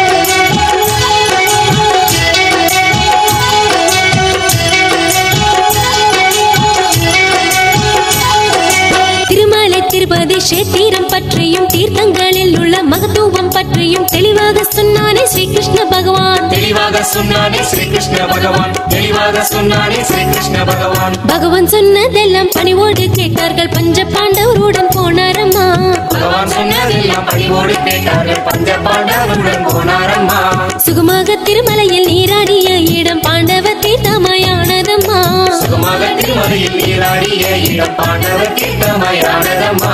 Speaker 2: திருமலை திருப்பதி கஷேத்திரம் பற்றியும் தீர்த்தங்களில் உள்ள மகத்துவம் பற்றியும் தெளிவாக சொன்னானே ஸ்ரீகிருஷ்ண பகவான்
Speaker 1: தெளிவாக சொன்னானே ஸ்ரீகிருஷ்ண பகவான் தெளிவாக சொன்னானே ஸ்ரீகிருஷ்ண பகவான்
Speaker 2: பகவான் சொன்னதெல்லாம் பணிவோடு கேட்டார்கள் பஞ்ச பாண்டவருடன் போனாரம்மா
Speaker 1: பகவான் சொன்னதெல்லாம் பணிவோடு கேட்டார்கள் பஞ்ச பாண்டவருடன் போனாரம்மா
Speaker 2: சுகமாக திருமலையில் நீராடிய இடம் பாண்டவ தீர்த்தமயானதம்மா
Speaker 1: சுகமாக திருமலையில் நீராடிய இடம் பாண்டவர் தீர்த்தமயானதம்மா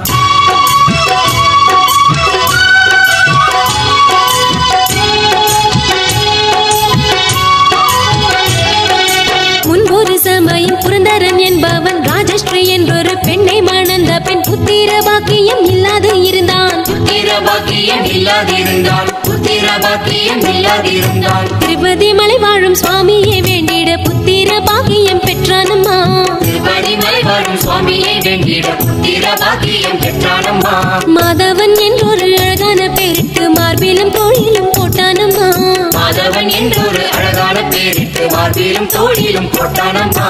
Speaker 2: முன்பொரு சமயம் புரந்தரன் என்பவன் ராஜஸ்ரீ என்றொரு பெண்ணை மணந்த பெண் புத்திர பாக்கியம் இல்லாது இருந்தான்
Speaker 1: புத்திர பாக்கியம் இல்லாதிருந்தால் புத்திர பாக்கியம் இல்லாதிருந்தால்
Speaker 2: திருப்பதி மலை வாழும் சுவாமியை வேண்டிட புத்திர பாக்கியம் பெற்றானம்மா
Speaker 1: திருப்பதி மலை வாழும் சுவாமியை வேண்டிட புத்திர பாக்கியம் பெற்றானம்மா
Speaker 2: மாதவன் என்றொரு அழகான பேருக்கு மார்பிலும் தோழிலும் போட்டானம்மா
Speaker 1: மாதவன் என்றொரு அழகான பேரிட்டு மார்பிலும் தோழிலும் போட்டானம்மா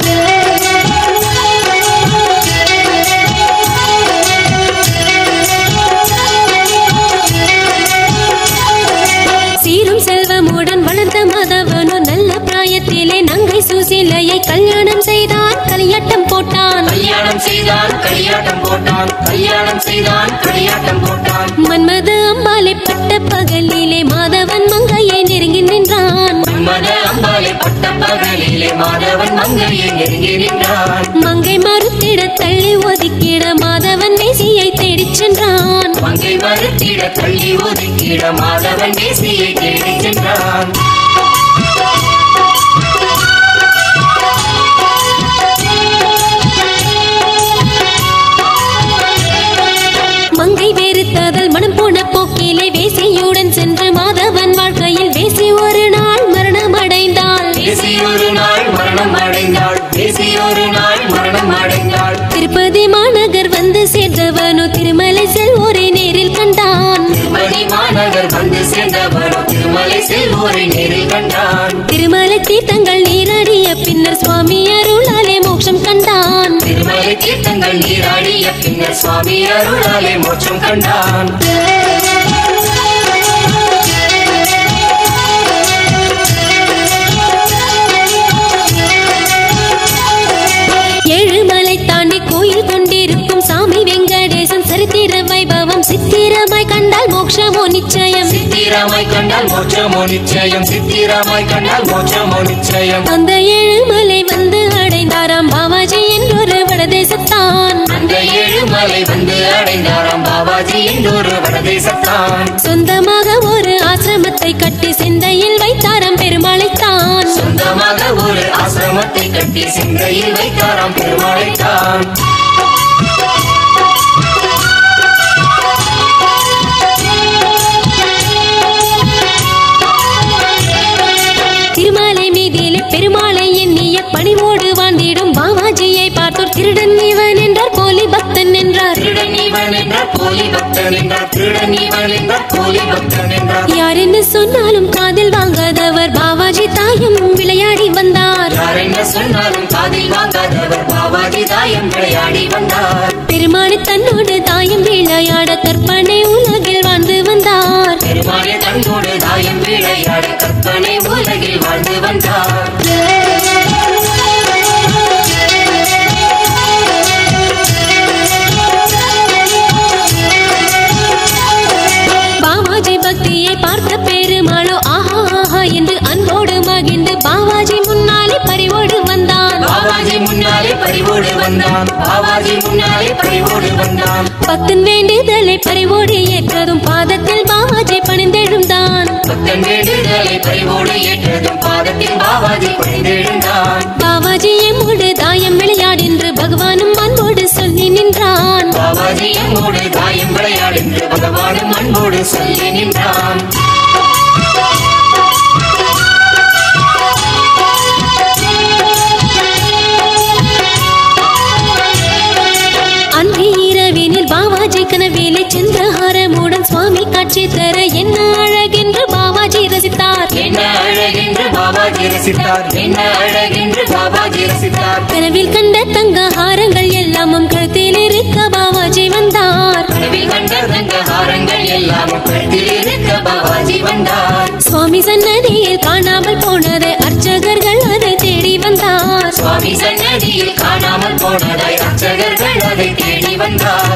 Speaker 2: சீரும் செல்வமுடன் வளர்ந்த மாதவனோ நல்ல பிராயத்திலே நங்கை சுசீலையை கல்யாணம் செய்தான் களியாட்டம் போட்டான்
Speaker 1: கல்யாணம் செய்தான் களியாட்டம் போட்டான் கல்யாணம் செய்தான் களியாட்டம் போட்டான்
Speaker 2: மன்மத அம்பாலை பட்ட பகலிலே மாதவன் மங்கையை நெருங்கி நின்றான்
Speaker 1: மன்மத அம்பாலை பட்ட பகலிலே மாதவன் மங்கையை நெருங்கி நின்றான்
Speaker 2: மங்கை மறுத்திட தள்ளி ஒதுக்கிட மாதவன் மேசியை தேடிச் சென்றான்
Speaker 1: மங்கை மறுத்திட தள்ளி ஒதுக்கிட மாதவன் தேசியை தேடிச் சென்றான்
Speaker 2: மங்கை வெறுத்ததல் மனம் போன போக்கிலே வேசியுடன் சென்று மாதவன் வாழ்க்கையில் வேசி ஒரு நாள் மரணம் அடைந்தாள்
Speaker 1: தேசி ஒரு நாள் மரணம் அடைந்தாள் தேசி ஒரு நாள் மரணம் அடைந்தாள்
Speaker 2: திருப்பதி மாநகர் வந்து சேர்ந்தவனோ திருமலை செல்வோரை நேரில் கண்டான்
Speaker 1: திருமதி மாநகர் வந்து சேர்ந்தவனோ திருமலை செல்வோரை நேரில் கண்டான்
Speaker 2: திருமலை தீர்த்தங்கள் நீராடிய பின்னர் சுவாமி அருளாலே மோட்சம் கண்டான்
Speaker 1: திருமலை தீர்த்தங்கள் நீராடிய பின்னர் சுவாமி அருளாலே மோட்சம் கண்டான்
Speaker 2: ஏழுமலை தாண்டி கோயில் கொண்டிருக்கும் சாமி வெங்கடேசன் சரித்திர வைபவம் சித்திரமாய் கண்டால் மோட்சமோ நிச்சயம்
Speaker 1: சித்திராமாய் கண்டால் மோட்சமோ நிச்சயம் சித்திராமாய் கண்டால் மோட்சமோ நிச்சயம்
Speaker 2: அந்த ஏழுமலை வந்து அடைந்தாராம் பாபாஜி என்றொரு வடதேசத்தான்
Speaker 1: அந்த ஏழுமலை வந்து அடைந்தாராம் பாபாஜி என்றொரு வடதேசத்தான்
Speaker 2: சொந்தமாக ஒரு ஆசிரமத்தை கட்டி சிந்தையில் வைத்தாராம் பெருமாளைத்தான்
Speaker 1: சொந்தமாக ஒரு ஆசிரமத்தை கட்டி சிந்தையில் வைத்தாராம் பெருமாளைத்தான்
Speaker 2: திருமாலை மீதிலே பெருமாளை எண்ணிய பணிவோடு வாழ்ந்திடும் பாபாஜியை பார்த்தோர் திருடன் இவன் என்றார் போலி பக்தன் என்றார்
Speaker 1: திருடன் இவன் என்றார் போலி பக்தன் என்றார் திருடன் இவன் என்றார் போலி பக்தன் என்றார்
Speaker 2: யார் என்ன சொன்னாலும் காதில் வாங்காதவர் பாபாஜி தாயும் விளையாடி வந்தார்
Speaker 1: யார் என்ன சொன்னாலும் காதில் வாங்காதவர் பாபாஜி தாயம் விளையாடி வந்தார்
Speaker 2: பெருமாளை தன்னோடு தாயும் விளையாட கற்பனை உலகில் வாழ்ந்து வந்தார்
Speaker 1: பெருமாளே தன்னோடு தாயம் விளையாட கற்பனை உலகில் வாழ்ந்து வந்தார்
Speaker 2: பாபாஜி பக்தியை பார்த்த பெருமாளோ ஆஹா ஆஹா என்று அன்போடு மகிழ்ந்து பாபாஜி முன்னாலே பறிவோடு வந்தான்
Speaker 1: பாபாஜி முன்னாலே பறிவோடு வந்தான் பாபாஜி முன்னாலே பறிவோடு வந்தான்
Speaker 2: பக்தன் வேண்டுதலை பறிவோடு ஏற்றதும் பாதத்தில் பாபாஜி பணிந்தெழுந்தான்
Speaker 1: பக்தன் வேண்டுதலை பறிவோடு ஏற்றதும் பாதத்தில் பாபாஜி பணிந்தெழுந்தான்
Speaker 2: பாபாஜி எம்மோடு தாயம் விளையாடென்று பகவானும் அன்போடு சொல்லி நின்றான்
Speaker 1: பாபாஜி எம்மோடு தாயம் விளையாடென்று பகவானும் அன்போடு சொல்லி நின்றான்
Speaker 2: அன்று இரவினில் பாவாஜி கனவிலே சந்திரஹாரமுடன் சுவாமி காட்சி தர என்ன அழகென்று பாவாஜி ரசித்தார்
Speaker 1: என்ன அழகென்று பாபாஜி ரசித்தார் என்ன அழகென்று பாபாஜி ரசித்தார்
Speaker 2: கனவில் கண்ட தங்க ஹாரங்கள் எல்லாமும் கழுத்தில் இருக்க பாவாஜி வந்தார்
Speaker 1: கனவில் கண்ட தங்க ஹாரங்கள் எல்லாம் கழுத்தில் இருக்க பாபாஜி வந்தார்
Speaker 2: சுவாமி சன்னதியில் காணாமல் போனதை அர்ச்சகர்கள் அதை தேடி வந்தார்
Speaker 1: சுவாமி சன்னதியில் காணாமல் போனதை அர்ச்சகர்கள் அதை தேடி வந்தார்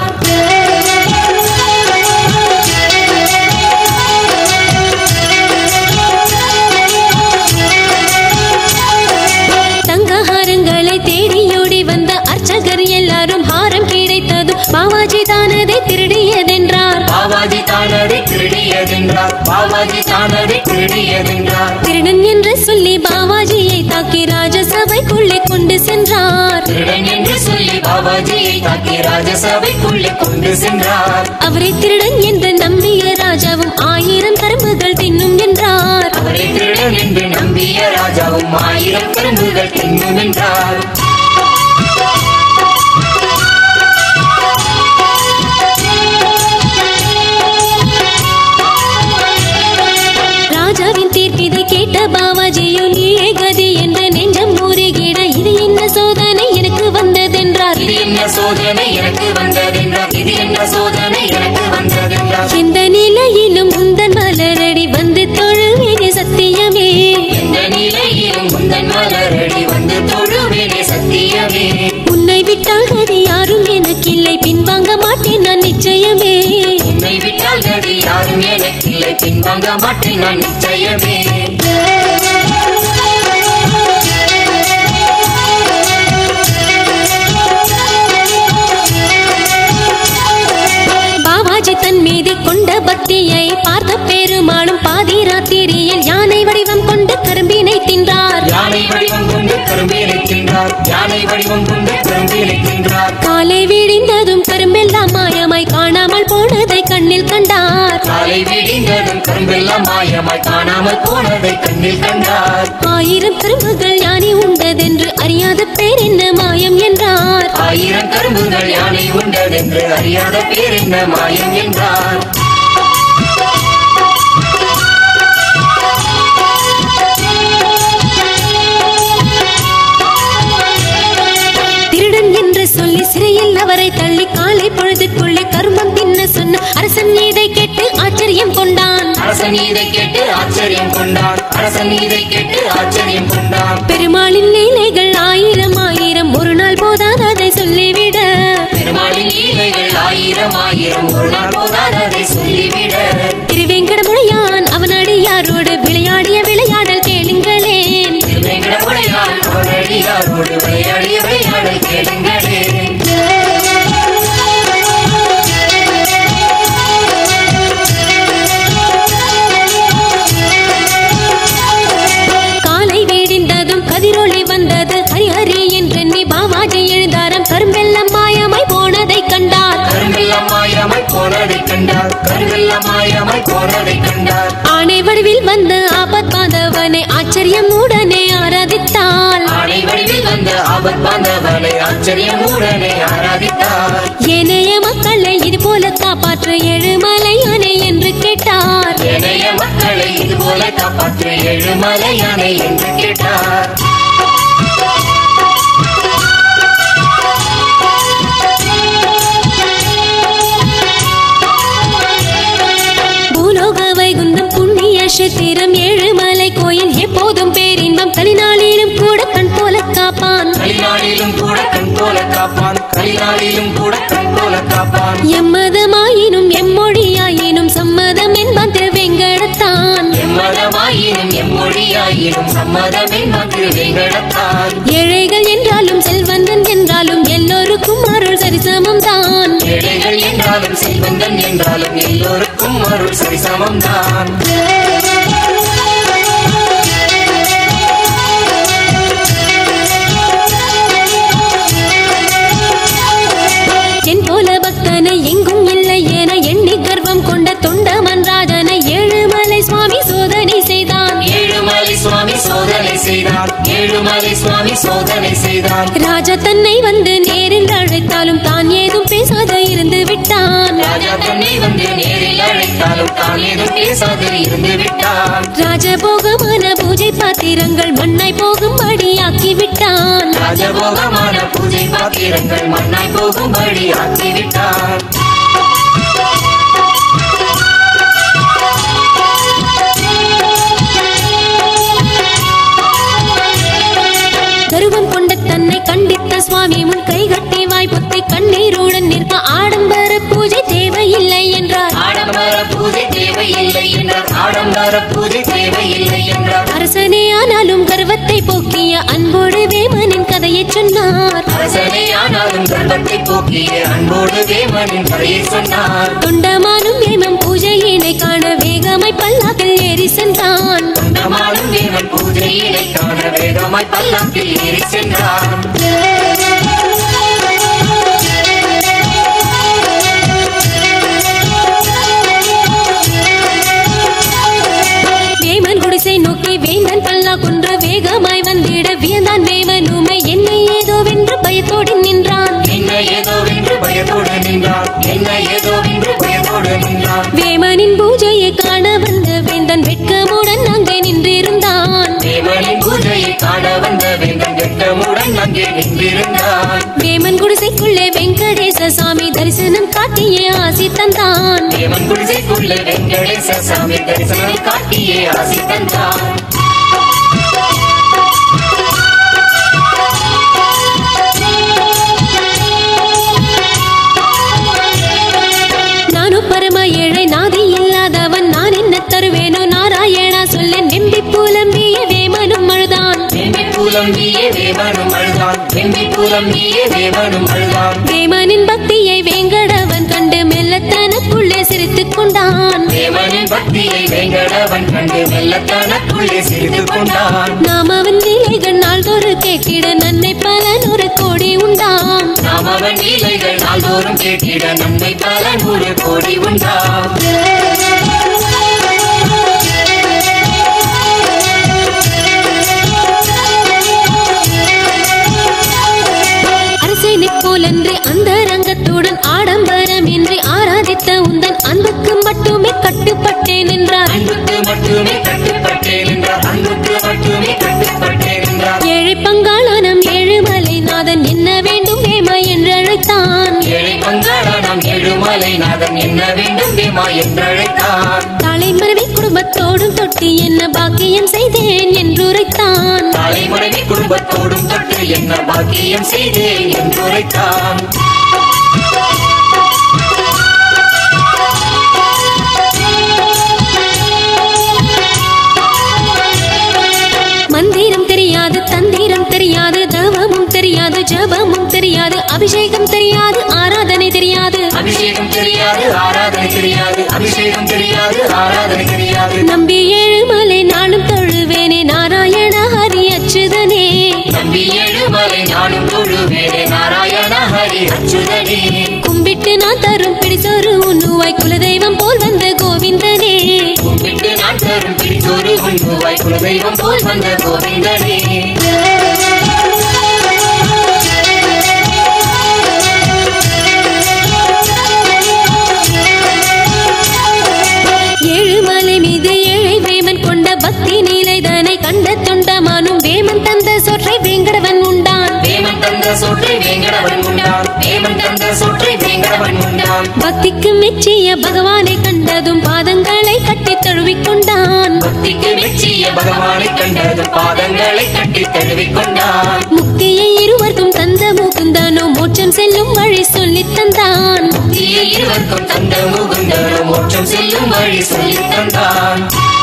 Speaker 2: தங்க ஹாரங்களை தேடியோடி வந்த அர்ச்சகர் எல்லாரும் ஹாரம் கிடைத்ததும் பாவாஜி தானதை திருடியதென்றார்
Speaker 1: பாபாஜி தானதை திருடியதென்றார் பாபாஜி தானதை திருடியதென்றார்
Speaker 2: திருடன் என்று சொல்லி பாவாஜியை தாக்கி ராஜசபைக்குள்ளே கொண்டு சென்றார்
Speaker 1: திருடன் என்று சொல்லி பாபாஜியை தாக்கி ராஜசபைக்குள்ளே கொண்டு சென்றார்
Speaker 2: அவரை திருடன் என்று நம்பிய ராஜாவும் ஆயிரம் கரும்புகள் தின்னும் என்றார்
Speaker 1: அவரை திருடன் என்று நம்பிய ராஜாவும் ஆயிரம் கரும்புகள் தின்னும் என்றார்
Speaker 2: ராஜாவின் தீர்ப்பிதை கேட்ட பாவாஜியோ நீயே கதி என்று நெஞ்சம் முறுகிட இது என்ன சோதனை எனக்கு வந்ததென்றார்
Speaker 1: இது என்ன சோதனை எனக்கு வந்ததென்றார் இது என்ன சோதனை எனக்கு வந்ததென்றார்
Speaker 2: எந்த நிலையிலும் உந்தன் மலரடி வந்து தொழுவேனே சத்தியமே
Speaker 1: எந்த நிலையிலும் முந்தன் மலரடி வந்து தொழுவேனே சத்தியமே
Speaker 2: உன்னை விட்டால் கதி யாரும் எனக்கில்லை பின்வாங்க மாட்டேன் நான் நிச்சயமே
Speaker 1: உன்னை விட்டால் கதி யாரும் எனக்கில்லை பின்வாங்க மாட்டேன் நான் நிச்சயமே
Speaker 2: பாபாஜி தன் மீது கொண்ட பக்தியை பார்த்த பெருமாளும் பாதி ராத்திரியில் யானை வடிவம் கொண்டு கரும்பினை தின்றார்
Speaker 1: யானை வடிவம் கொண்டு கரும்பேலை தின்றார் யானை வடிவம் கொண்டு கரும்பேலை தின்றார்
Speaker 2: காலை விடிந்ததும் கரும்பெல்லாம் மாயமாய் காணாமல் போனதை கண்ணில் கண்டார்
Speaker 1: காலை விடிந்ததும் கரும்பெல்லாம் மாயமாய் காணாமல் போனதை கண்ணில் கண்டார்
Speaker 2: ஆயிரம் கரும்புகள் யானை உண்டதென்று அறியாத பேர் என்ன மாயம் என்றார்
Speaker 1: ஆயிரம் கரும்புகள் யானை உண்டதென்று அறியாத பேர் என்ன மாயம் என்றார்
Speaker 2: திருடன் என்று சொல்லி சிறையில் அவரை தள்ளி காலை பொழுதுக்குள்ளே கரும்பம் தின்ன சொன்ன அரசன் இதை கேட்டு ஆச்சரியம் கொண்டான்
Speaker 1: அரசன் இதை கேட்டு ஆச்சரியம் கொண்டான் அரசன் இதை கேட்டு ஆச்சரியம் கொண்டான்
Speaker 2: பெருமாளின் லீலைகள் ஆயிரம் ஆயிரம் ஒரு நாள் போதாது அதை சொல்லிவிட
Speaker 1: பெருமாளின் லீலைகள் ஆயிரம் ஆயிரம் ஒரு நாள் போதாது அதை சொல்லிவிட
Speaker 2: திருவேங்கடமுடையான் அவன் அடியாரோடு விளையாடிய விளையாடல் கேளுங்களேன்
Speaker 1: திருவேங்கடமுடையான் அவனடியாரோடு விளையாடிய விளையாடல் கேளுங்களே
Speaker 2: காலை வீடிந்ததும் கதிரொளி வந்தது ஹரி ஹரி என்றெண்ணி பாபாஜி எழுந்தாரம் கரும்பெல்லாம் மாயமாய் போனதை கண்டார்
Speaker 1: கருங்கெல்லாம் மாயமாய் போனதை கண்டார் கருங்கெல்லாம் மாயமாய் போனதை கண்டார்
Speaker 2: ஆணை வடிவில் வந்த ஆபத் பாந்தவனை ஆச்சரியம் உடனே ஆராதித்தாள்
Speaker 1: ஆணை வடிவில் வந்த ஆபத் பாந்தவனை ஆச்சரியமுடனே ஆராதித்தார்
Speaker 2: ஏனைய மக்களை இது போல காப்பாற்ற எழுமலை அணை என்று கேட்டார்
Speaker 1: ஏனைய மக்களை இது போல காப்பாற்று எழுமலை யானை என்று கேட்டார்
Speaker 2: பூலோக வைகுந்தம் புண்ணிய கஷத்திரம் ஏழுமலை கோயில் எப்போதும் பேரின்பம் கலிநாளிலும் கூட கண் போல காப்பான்
Speaker 1: கலிநாளிலும் கூட கண் போல காப்பான் கலிநாளிலும் கூட கண் போல காப்பான்
Speaker 2: எம்மதமாயினும் எம்மொழியாயினும் சம்மதம் என்பான் திருவெங்கடத்தான்
Speaker 1: எம்மதமாயினும் எம்மொழியாயினும் சம்மதமே மது வெங்கடத்தான்
Speaker 2: ஏழைகள் என்றாலும் செல்வந்தன் என்றாலும் எல்லோருக்கும் அருள் சரிசமம் தான்
Speaker 1: ஏழைகள் என்றாலும் செல்வந்தன் என்றாலும் எல்லோருக்கும் அருள் சரிசமம் தான்
Speaker 2: என் போல பக்தனை எங்கும் இல்லை என எண்ணி கர்வம் கொண்ட தொண்டமன் ராஜனை ஏழுமலை சுவாமி சோதனை செய்தான்
Speaker 1: ஏழுமலை சுவாமி சோதனை செய்தார் ஏழுமலை சுவாமி சோதனை செய்தார்
Speaker 2: ராஜா தன்னை வந்து நேரில் அழைத்தாலும் தான் ஏதும் பேசாத இருந்து விட்டான்
Speaker 1: கேட்டாலும் தான் ஏதும் பேசாது இருந்து விட்டான்
Speaker 2: ராஜபோகமான பூஜை பாத்திரங்கள் மண்ணாய் போகும்படி ஆக்கி விட்டான்
Speaker 1: ராஜபோகமான பூஜை பாத்திரங்கள் மண்ணாய் போகும்படி ஆக்கிவிட்டான்
Speaker 2: கருவம் கொண்ட தன்னை கண்டித்த சுவாமி முன் கைகட்டி வாய்ப்புத்தை கண்ணீருடன் நிற்க ஆடம்பர பூஜை தேவையில்லை என்றார்
Speaker 1: ஆடம்பர பூஜை தேவையில்லை என்றார் ஆடம்பர பூஜை தேவையில்லை என்றார்
Speaker 2: அரசனே ஆனாலும் கர்வத்தை போக்கிய அன்போடு வேமனின் கதையை சொன்னார்
Speaker 1: அரசனே ஆனாலும் கர்ப்பத்தை போக்கிய அன்போடு வேமனின் கதையை சொன்னார்
Speaker 2: தொண்டமானும் வேமம் பூஜையினை காண வேகமாய் பல்லாக்கில் ஏறி சென்றான்
Speaker 1: தொண்டமானும் வேமன் பூஜையினை காண வேகமாய் பல்லாக்கில் ஏறி சென்றான்
Speaker 2: வேமன் குடிசை நோக்கி வேந்தன் பல்லா கொன்று வேகமாய் வந்திட வியந்தான் வேமன் உமை என்னை ஏதோ வென்று பயத்தோடு நின்றான்
Speaker 1: என்ன ஏதோ என்று பயத்தோடு நின்றான் என்ன ஏதோ என்று பயத்தோடு நின்றான்
Speaker 2: வேமனின் பூஜையை காண வந்த வேந்தன் வெட்கமுடன் அங்கே நின்றிருந்தான்
Speaker 1: வேமனின் பூஜையை காண வந்த வேந்தன் வெட்டமுடன் அங்கே நின்றிருந்தான்
Speaker 2: வேமன் குடிசைக்குள்ளே வெங்கடேச சாமி தரிசனம் காட்டியே ஆசி தந்தான்
Speaker 1: தேவன் குடிசைக்குள்ள வெங்கடேச சாமி தரிசனம் காட்டியே ஆசி தந்தான்
Speaker 2: நானும் பரம ஏழை நாதி இல்லாதவன் நான் என்ன தருவேனோ நாராயணா சொல்ல நெம்பி புலம்பிய வேமனும் அழுதான்
Speaker 1: வெம்பி புலம்பியே வேவனும் அழுதான் வெம்பி புலம்பியே வேவனும் அழுதான்
Speaker 2: வேமனின் பக்தியை வேங்கடவன் கண்டு மெல்ல தனக்குள்ளே சிரித்துக் கொண்டான்
Speaker 1: தேவனின் பக்தியை வேங்கடவன் கண்டு மெல்ல தனக்குள்ளே சிரித்துக் கொண்டான்
Speaker 2: நாம் அவன் நிலைகள் நாள்தோறு கேட்டிட நன்மை பல நூறு கோடி உண்டாம்
Speaker 1: நாம் அவன் லீலைகள் நாள்தோறும் கேட்டிட நன்மை பல நூறு கோடி உண்டாம்
Speaker 2: அரசனை போலன்றி அந்த ரங்கத்துடன் ஆடம்பரம் இன்றி ஆராதித்த உந்தன் அன்புக்கு மட்டுமே கட்டுப்பட்டேன் என்றார்
Speaker 1: அன்புக்கு மட்டுமே கட்டுப்பட்டேன் என்றார் அன்புக்கு மட்டுமே கட்டுப்பட்டேன் என்றார்
Speaker 2: ஏழை பங்காளனம் ஏழுமலை நாதன் என்ன வேண்டும் வேமா என்று அழைத்தான்
Speaker 1: ஏழை பங்காள நாம் ஏழுமலை நாதன் என்ன வேண்டும் வேமா என்றழைத்தான்
Speaker 2: தலைமறைவி குடும்பத்தோடும் தொட்டி என்ன பாக்கியம் செய்தேன் என்று உரைத்தான்
Speaker 1: தலைமுறை குடும்பத்தோடும் தொட்டு என்ன பாக்கியம் செய்தேன் என்று உரைத்தான்
Speaker 2: மந்திரம் தெரியாது தந்திரம் தெரியாது தவமும் தெரியாது ஜபமும் தெரியாது அபிஷேகம் தெரியாது ஆராதனை தெரியாது
Speaker 1: அபிஷேகம் தெரியாது ஆராதனை தெரியாது அபிஷேகம் தெரியாது ஆராதனை தெரியாது
Speaker 2: நம்பி ஏழுமலை நானும் தொழுவேனே நாராயண ஹரி அச்சுதனே
Speaker 1: நம்பி ஏழுமலை நானும் தொழுவேனே நாராயண ஹரி அச்சுதனே
Speaker 2: கும்பிட்டு நான் தரும் பிடிசோறு உண்ணுவாய் குலதெய்வம் போல் வந்த கோவிந்தனே
Speaker 1: கும்பிட்டு நான் தரும் பிடிச்சோறு உண்ணுவாய் குலதெய்வம் போல் வந்த கோவிந்தனே
Speaker 2: ஏழுமலை மீது ஏழை வேமன் கொண்ட பக்தி நிலைதனை கண்ட தொண்டமானும் வேமன் தந்த சொற்றை வேங்கடவன் உண்டான்
Speaker 1: வேமன் தந்த சொற்றை வேங்கடவன் உண்டான் வேமன் தந்த சொற்றை வேங்கடவன் உண்டான்
Speaker 2: பக்திக்கு மெச்சிய பகவானை கண்டதும் பாதங்களை கட்டி தழுவிக் கொண்டான்
Speaker 1: பக்திக்கு மெச்சிய பகவானை கண்டது பாதங்களை கட்டி தழுவிக் கொண்டான்
Speaker 2: முக்தியை இருவருக்கும் தந்த முகுந்தனோ மோட்சம் செல்லும் வழி சொல்லித் தந்தான்
Speaker 1: தீய இருவருக்கும் தந்த முகுந்தர மோட்சம் செல்லும் வழி சொல்லித் தந்தான்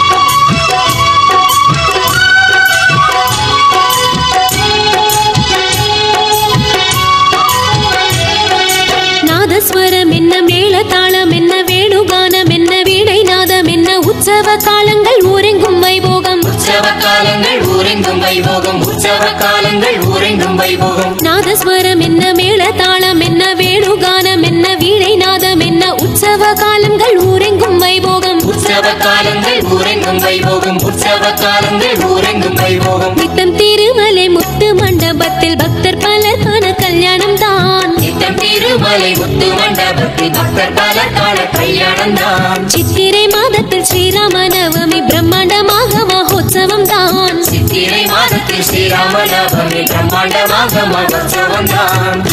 Speaker 2: நாதஸ்வரம் என்ன மேள தாளம் என்ன வேணுகானம் என்ன வீணை நாதம் என்ன உற்சவ காலங்கள் ஊரெங்கும் வைபோகம்
Speaker 1: உற்சவ காலங்கள் ஊரெங்கும் வைபோகம் உற்சவ காலங்கள் ஊரெங்கும் வைபோகம்
Speaker 2: நாதஸ்வரம் என்ன மேள தாளம் என்ன வேணுகானம் என்ன வீணை நாதம் என்ன உற்சவ காலங்கள் ஊரெங்கும் வைபோகம்
Speaker 1: உற்சவ காலங்கள் ஊரெங்கும் வைபோகம் உற்சவ காலங்கள் ஊரெங்கும் வைபோகம்
Speaker 2: நித்தம் திருமலை முத்து மண்டபத்தில் பக்தர் பலர் காண கல்யாணம் தான்
Speaker 1: நித்தம் திருமலை முத்து மண்டபத்தில் பக்தர் பலர் காண கல்யாணம் தான்
Speaker 2: சித்திரை மாதத்தில் ஸ்ரீராம நவமி பிரம்மாண்டமாக மகோத்சவம் தான்
Speaker 1: சித்திரை மாதத்தில் ஸ்ரீராம நவமி பிரம்மாண்டமாக மகோத்சவம் தான்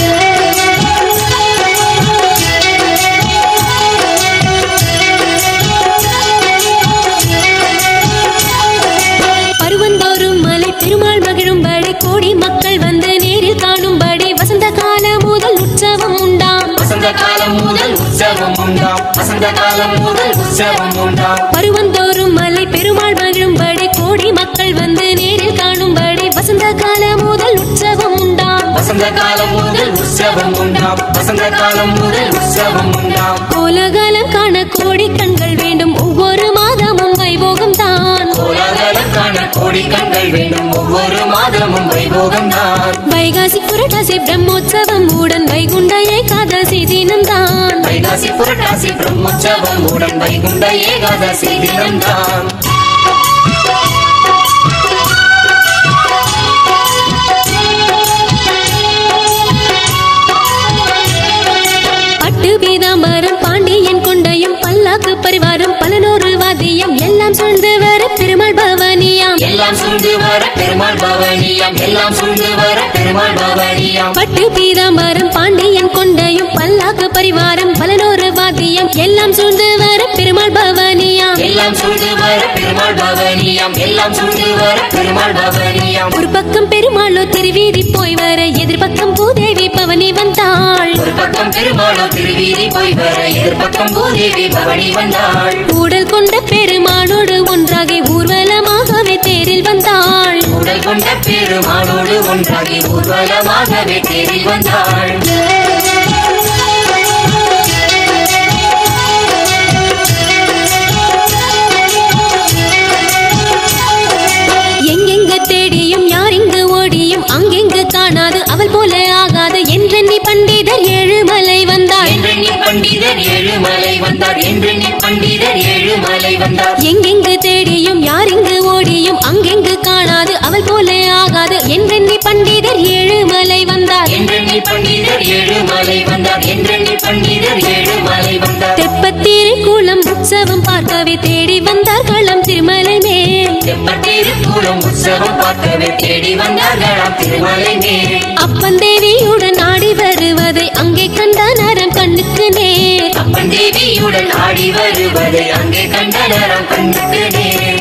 Speaker 2: பருவந்தோறும் மலை பெருமாள் மகிழும்படி கோடி மக்கள் வந்து நேரில் காணும்படி வசந்த கால முதல் உற்சவம் உண்டாம்
Speaker 1: வசந்த காலம் முதல் உற்சவம் உண்டாம் வசந்த காலம் முதல் உற்சவம் உண்டாம்
Speaker 2: பருவந்தோறும் மலை பெருமாள் மகிழும்படி கோடி மக்கள் வந்து நேரில் காணும்படி வசந்த கால முதல் உற்சவம் உண்டாம்
Speaker 1: வசந்த காலம் முதல் உற்சவம் உண்டாம் வசந்த காலம் முதல் உற்சவம் உண்டாம்
Speaker 2: கோலகாலம் காண கோடி கண்கள் வேண்டும் ஒவ்வொரு மாதமும் வைபோகம் தான்
Speaker 1: கோலாகலம் காண கோடி கண்கள் வேண்டும் ஒவ்வொரு மாதமும் வைபோகம் தான்
Speaker 2: வைகாசி புரட்டாசி பிரம்மோற்சவம் உடன் வைகுண்ட ஏகாதசி தினம் தான்
Speaker 1: வைகாசி புரட்டாசி பிரம்மோற்சவம் உடன் வைகுண்ட ஏகாதசி தினம்தான்
Speaker 2: பட்டு பீதாம்பரம் பாண்டியன் கொண்டையும் பல்லாக்கு பரிவாரம் பலனோரு வாத்தியம் எல்லாம் சூழ்ந்து வர பெருமாள் பவானியாம்
Speaker 1: எல்லாம் சூழ்ந்து வர பெருமாள் பவனியாம் எல்லாம் சூழ்ந்து வர பெருமாள் பவனியாம்
Speaker 2: பட்டு பீதாம்பரம் பாண்டியன் கொண்டையும் பல்லாக்கு பரிவாரம் பலனோரு வாத்தியம் எல்லாம் சூழ்ந்து வர பெருமாள் பவானியாம்
Speaker 1: எல்லாம் சூழ்ந்து வர பெருமாள் பவனியாம் எல்லாம் சூழ்ந்து வர பெருமாள் பவனியாம்
Speaker 2: ஒரு பக்கம் பெருமாளோ திருவீதி போய் வர எதிர்பக்கம் பூதேவி பவனி வந்தாள்
Speaker 1: ஒரு பக்கம் பெருமாளோ திருவீதி போய் வர எதிர்பக்கம் பூதேவி பவனி வந்தாள்
Speaker 2: ஊடல் கொண்ட பெருமாளோடு ஒன்றாகி ஊர்வலமாகவே தேரில் வந்தாள்
Speaker 1: உடல் கொண்ட பெருமாளோடு ஒன்றாகி ஊர்வலமாகவே தேறி வந்தாள்
Speaker 2: எங்கெங்கு தேடியும் யார் இங்கு ஓடியும் அங்கெங்கு காணாது அவள் போல ஆகாது என்றெண்ணி பண்டிதர் ஏழுமலை வந்தாள்
Speaker 1: என்றெண்ணி பண்டிதர் ஏழுமலை வந்தார் என்றெண்ணி பண்டிதர் ஏழுமலை வந்தார்
Speaker 2: எங்கெங்கு தேடியும் யார் இங்கு ஓடியும் அங்கெங்கு காணாது அவள் போல ஆகாது என்றெண்ணி பண்டிதர் ஏழுமலை வந்தார்
Speaker 1: என்றெண்ணி பண்டிதர் ஏழுமலை வந்தார் என்றெண்ணி பண்டிதர் ஏழுமலை வந்தார்
Speaker 2: தெப்பத்தீரை குளம் உற்சவம் பார்க்கவே தேடி வந்தார் களம் திருமலை மேல்
Speaker 1: தெப்பத்திருக்கூடம் உற்சவம் பார்க்கவே தேடி வந்தார்களாம் திருமலை மேல்
Speaker 2: அப்பன் தேவியுடன் ஆடி வருவதை அங்கே கண்ட நரம் கண்ணுக்கு நேர்
Speaker 1: அப்பன் தேவியுடன் ஆடி வருவதை அங்கே கண்டனராம் கண்ணுக்கு நேர்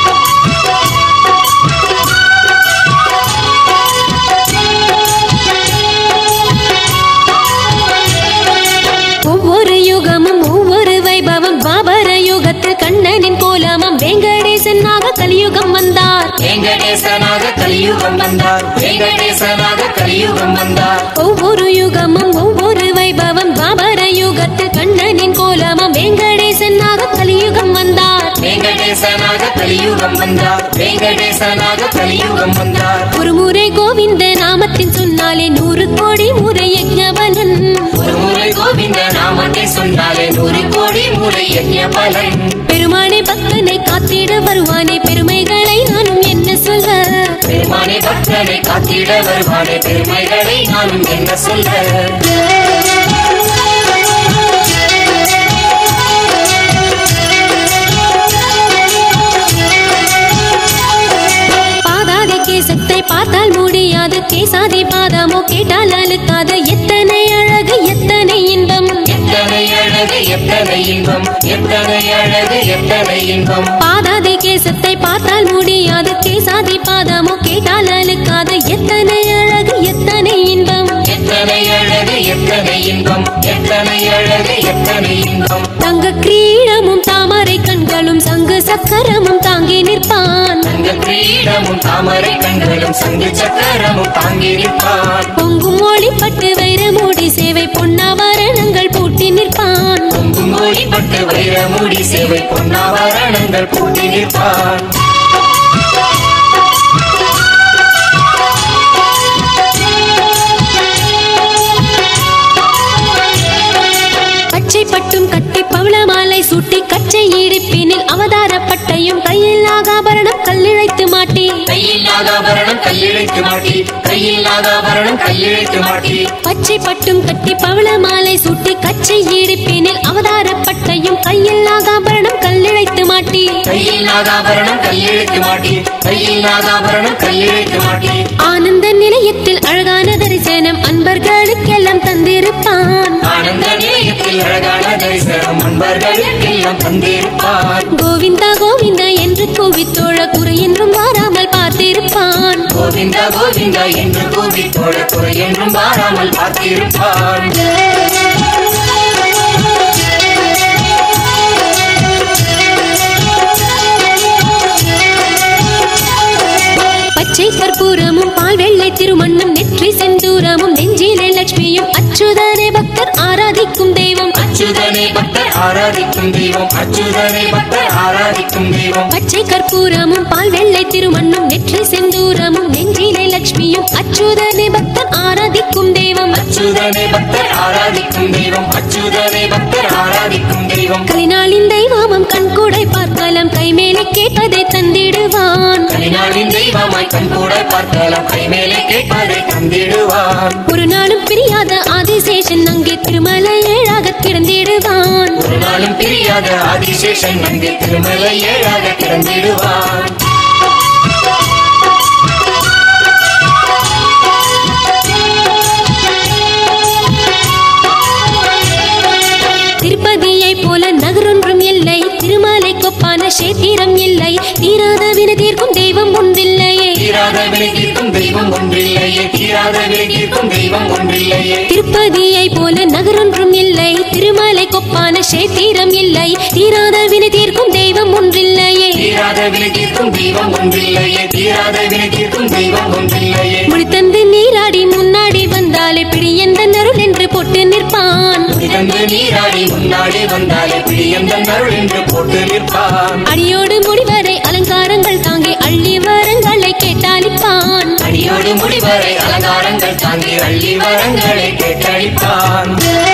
Speaker 2: ஒவ்வொரு யுகமும் ஒவ்வொரு வைபவம் பாபர யுகத்தில் கண்ணனின் கோலமம் வெங்கடேசனாக கலியுகம் வந்தார்
Speaker 1: வெங்கடேசனாக கலியுகம் வந்தார் வெங்கடேசனாக கலியுகம் வந்தார்
Speaker 2: ஒவ்வொரு யுகமும் ஒவ்வொரு வைபவம் பாபர யுகத்தில் கண்ணனின் கோலமம் வெங்கடேசனாக கலியுகம் வந்தார்
Speaker 1: வெங்கடேசனாக கலியுகம் வந்தார் வெங்கடேசனாக கலியுகம் வந்தார்
Speaker 2: ஒரு முறை கோவிந்த நாமத்தின் சொன்னாலே நூறு கோடி முறை யஜ்ஞவலன்
Speaker 1: ஒரு முறை கோவிந்த நாமத்தை சொன்னாலே நூறு கோடி முறை யஜ்ஞ பலன்
Speaker 2: பெருமானை பக்தனை காத்திட வருவானே பெருமைகளை நானும் என்ன சொல்ல
Speaker 1: பெருமானை பக்தனை காத்திட வருவானே பெருமைகளை நானும் என்ன சொல்ல
Speaker 2: பாதாதி கேசத்தை பார்த்தால் முடியாது கேசாதி பாதமோ கேட்டால் அழுக்காத எத்தனை அழகு எத்தனை இன்பம்
Speaker 1: எத்தனை அழகு எத்தனை இன்பம் எத்தனை அழகு எத்தனை இன்பம்
Speaker 2: பாதாதி கேசத்தை பார்த்தால் முடியாது கேசாதி பாதமோ கேட்டால் அழுக்காத எத்தனை அழகு எத்தனை இன்பம்
Speaker 1: எத்தனை அழகு எத்தனை இன்பம் எத்தனை அழகு எத்தனை இன்பம்
Speaker 2: தங்க கிரீடமும் தாமரை கண்களும் சங்கு சக்கரமும் தாங்கி நிற்பான்
Speaker 1: தங்க கிரீடமும் தாமரை கண்களும் சங்கு சக்கரமும் தாங்கி நிற்பான்
Speaker 2: பொங்கும் ஒளிப்பட்டு வைரமூடி சேவை பொன்னாவரணங்கள் பூட்டி நிற்பான்
Speaker 1: பொங்கும் ஒளிப்பட்டு வைரமூடி சேவை பொன்னாவரணங்கள் பூட்டி நிற்பான்
Speaker 2: பச்சை பட்டும் கட்டி பவள மாலை சூட்டி கச்சை இடுப்பினில் அவதார அவதாரப்பட்டையும் கையில் ஆகாபரணம் கல்லிழைத்து மாட்டி
Speaker 1: கையில் நாகாபரணம் கையிழைத்து மாட்டி கையில் நாகாபரணம் கையிழைத்து மாட்டி
Speaker 2: பச்சை பட்டும் கட்டி பவள மாலை சூட்டி கச்சை இடுப்பினில் அவதாரப்பட்டையும் கையில் ஆகாபரணம் கல்லிழைத்து மாட்டி
Speaker 1: கையில் நாகாபரணம் கையிழைத்து மாட்டி கையில் நாகாபரணம் கையிழைத்து மாட்டி
Speaker 2: ஆனந்த நிலையத்தில் அழகான தரிசனம் அன்பர்களுக்கெல்லாம் தந்திருப்பான்
Speaker 1: ஆனந்த நிலையத்தில் அழகான தரிசனம் அன்பர்களுக்கெல்லாம் தந்திருப்பான்
Speaker 2: கோவிந்தா கோவிந்தா என்று கூவித்தோழ குறை என்றும் மாறாமல் பார்த்திருப்பான்
Speaker 1: கோவிந்தா கோவிந்தா என்று கூவி தோழ குறை என்றும் வாராமல் பார்த்திருப்பான்
Speaker 2: பச்சை கற்பூரமும் பால் வெள்ளை திருமண்ணும் நெற்றி செந்தூரமும் நெஞ்சிலே லட்சுமியும் அச்சுதனே பக்தர் ஆராதிக்கும் தெய்வம்
Speaker 1: அச்சுதனே பக்தர் ஆராதிக்கும் தெய்வம் அச்சுதனே பக்தர் ஆராதிக்கும் தெய்வம்
Speaker 2: பச்சை கற்பூரமும் பால் வெள்ளை திருமண்ணும் நெற்றி செந்தூரமும் நெஞ்சிலே லட்சுமியும் அச்சுதனே பக்தர் ஆராதிக்கும் தெய்வம்
Speaker 1: அச்சுதனே பக்தர் ஆராதிக்கும் தெய்வம் அச்சுதனே பக்தர் ஆராதிக்கும் தெய்வம்
Speaker 2: கலினாளின் தெய்வமும் கண்கூடை பார்க்கலாம் கைமேலே கேட்பதை தந்திடுவான்
Speaker 1: கலிநாளின் தெய்வமாய் கண் கூட பார்க்கலாம் கைமேலே கேட்பதை தந்திடுவான்
Speaker 2: ஒரு நாளும் பிரியாத ஆதிசேஷன் அங்கே திருமலை ஏழாக கிடந்திடுவான்
Speaker 1: ஒரு நாளும் பிரியாத ஆதிசேஷன் அங்கே திருமலை ஏழாக கிடந்திடுவான்
Speaker 2: திருப்பதியை போல நகரொன்றும் இல்லை திருமலை கொப்பான சேத்திரம் இல்லை தீராத வினை தீர்க்கும் தெய்வம் ஒன்றில்லையே
Speaker 1: தீராத விலை தீர்க்கும் தெய்வம் ஒன்றில்லையே தீராத விலை தீர்க்கும் தெய்வம் ஒன்றில்லையே
Speaker 2: திருப்பதியை போல நகரொன்றும் இல்லை திருமலை கொப்பான சேத்திரம் இல்லை தீராத வினை தீர்க்கும் தெய்வம் ஒன்றில்லையே
Speaker 1: தீராத விலை தீர்க்கும் தெய்வம் ஒன்றில்லையே தீராத விலை தீர்க்கும் தெய்வம் ஒன்றில்லையே
Speaker 2: முடித்தந்து நீராடி முன்னாடி வந்தாலே பிடி எந்த நருள் என்று போட்டு நிற்பான்
Speaker 1: இறந்து நீராடி முன்னாடி வந்தாலே பிடியந்த அருள் என்று போட்டு நிற்பான்
Speaker 2: அடியோடு முடிவரை அலங்காரங்கள் தாங்கி அள்ளி வரங்களை கேட்டாலிப்பான்
Speaker 1: அடியோடு முடிவரை அலங்காரங்கள் தாங்கி அள்ளி வரங்களை கேட்டழிப்பான்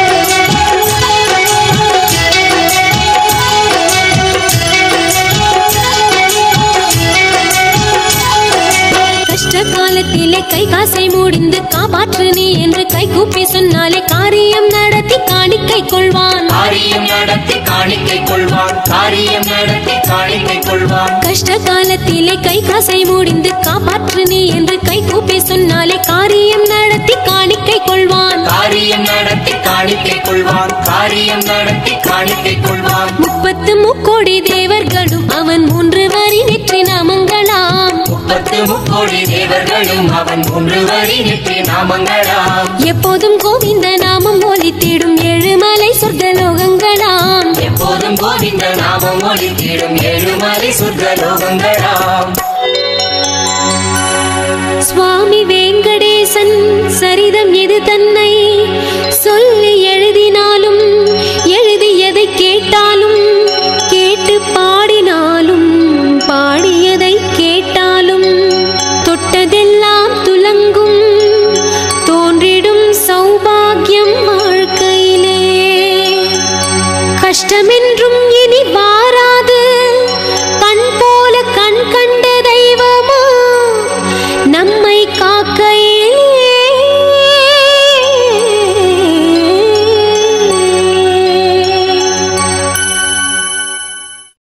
Speaker 2: கஷ்ட காலத்திலே கை காசை முடிந்து காப்பாற்று நீ என்று கை கூப்பி சொன்னாலே காரியம் நடத்தி காணிக்கை கொள்வான்
Speaker 1: காரியம் நடத்தி காணிக்கை கொள்வான் காரியம் நடத்தி காணிக்கை கொள்வான்
Speaker 2: கஷ்ட காலத்திலே கை காசை முடிந்து காப்பாற்று நீ என்று கை கூப்பி சொன்னாலே காரியம் நடத்தி காணிக்கை கொள்வான்
Speaker 1: காரியம் நடத்தி காணிக்கை கொள்வான் காரியம் நடத்தி காணிக்கை கொள்வான்
Speaker 2: முப்பத்து முக்கோடி தேவர்களும் அவன் மூன்று வரி நெற்றி நாமங்களாம்
Speaker 1: முப்பத்து முக்கோடி தேவர்களும் அவன் மூன்று வரி நெற்றி நாமங்களாம்
Speaker 2: எப்போதும் கோவிந்த நாமம் ஒலித்திடும் ஏழுமலை சொர்க்கலோகங்களாம்
Speaker 1: எப்போதும் கோவிந்த நாமம் ஒலித்திடும் ஏழுமலை சொர்க்கலோகங்களாம்
Speaker 2: சுவாமி வேங்கடேசன் சரிதம் எது தன்னை சொல்லி எழுதினாலும் எழுதியதை கேட்டாலும் கேட்டு பாடினாலும் பாடியதை கேட்டாலும் தொட்டதெல்லாம் துலங்கும் தோன்றிடும் சௌபாகியம் வாழ்க்கையிலே கஷ்டமென்றும் இனி வா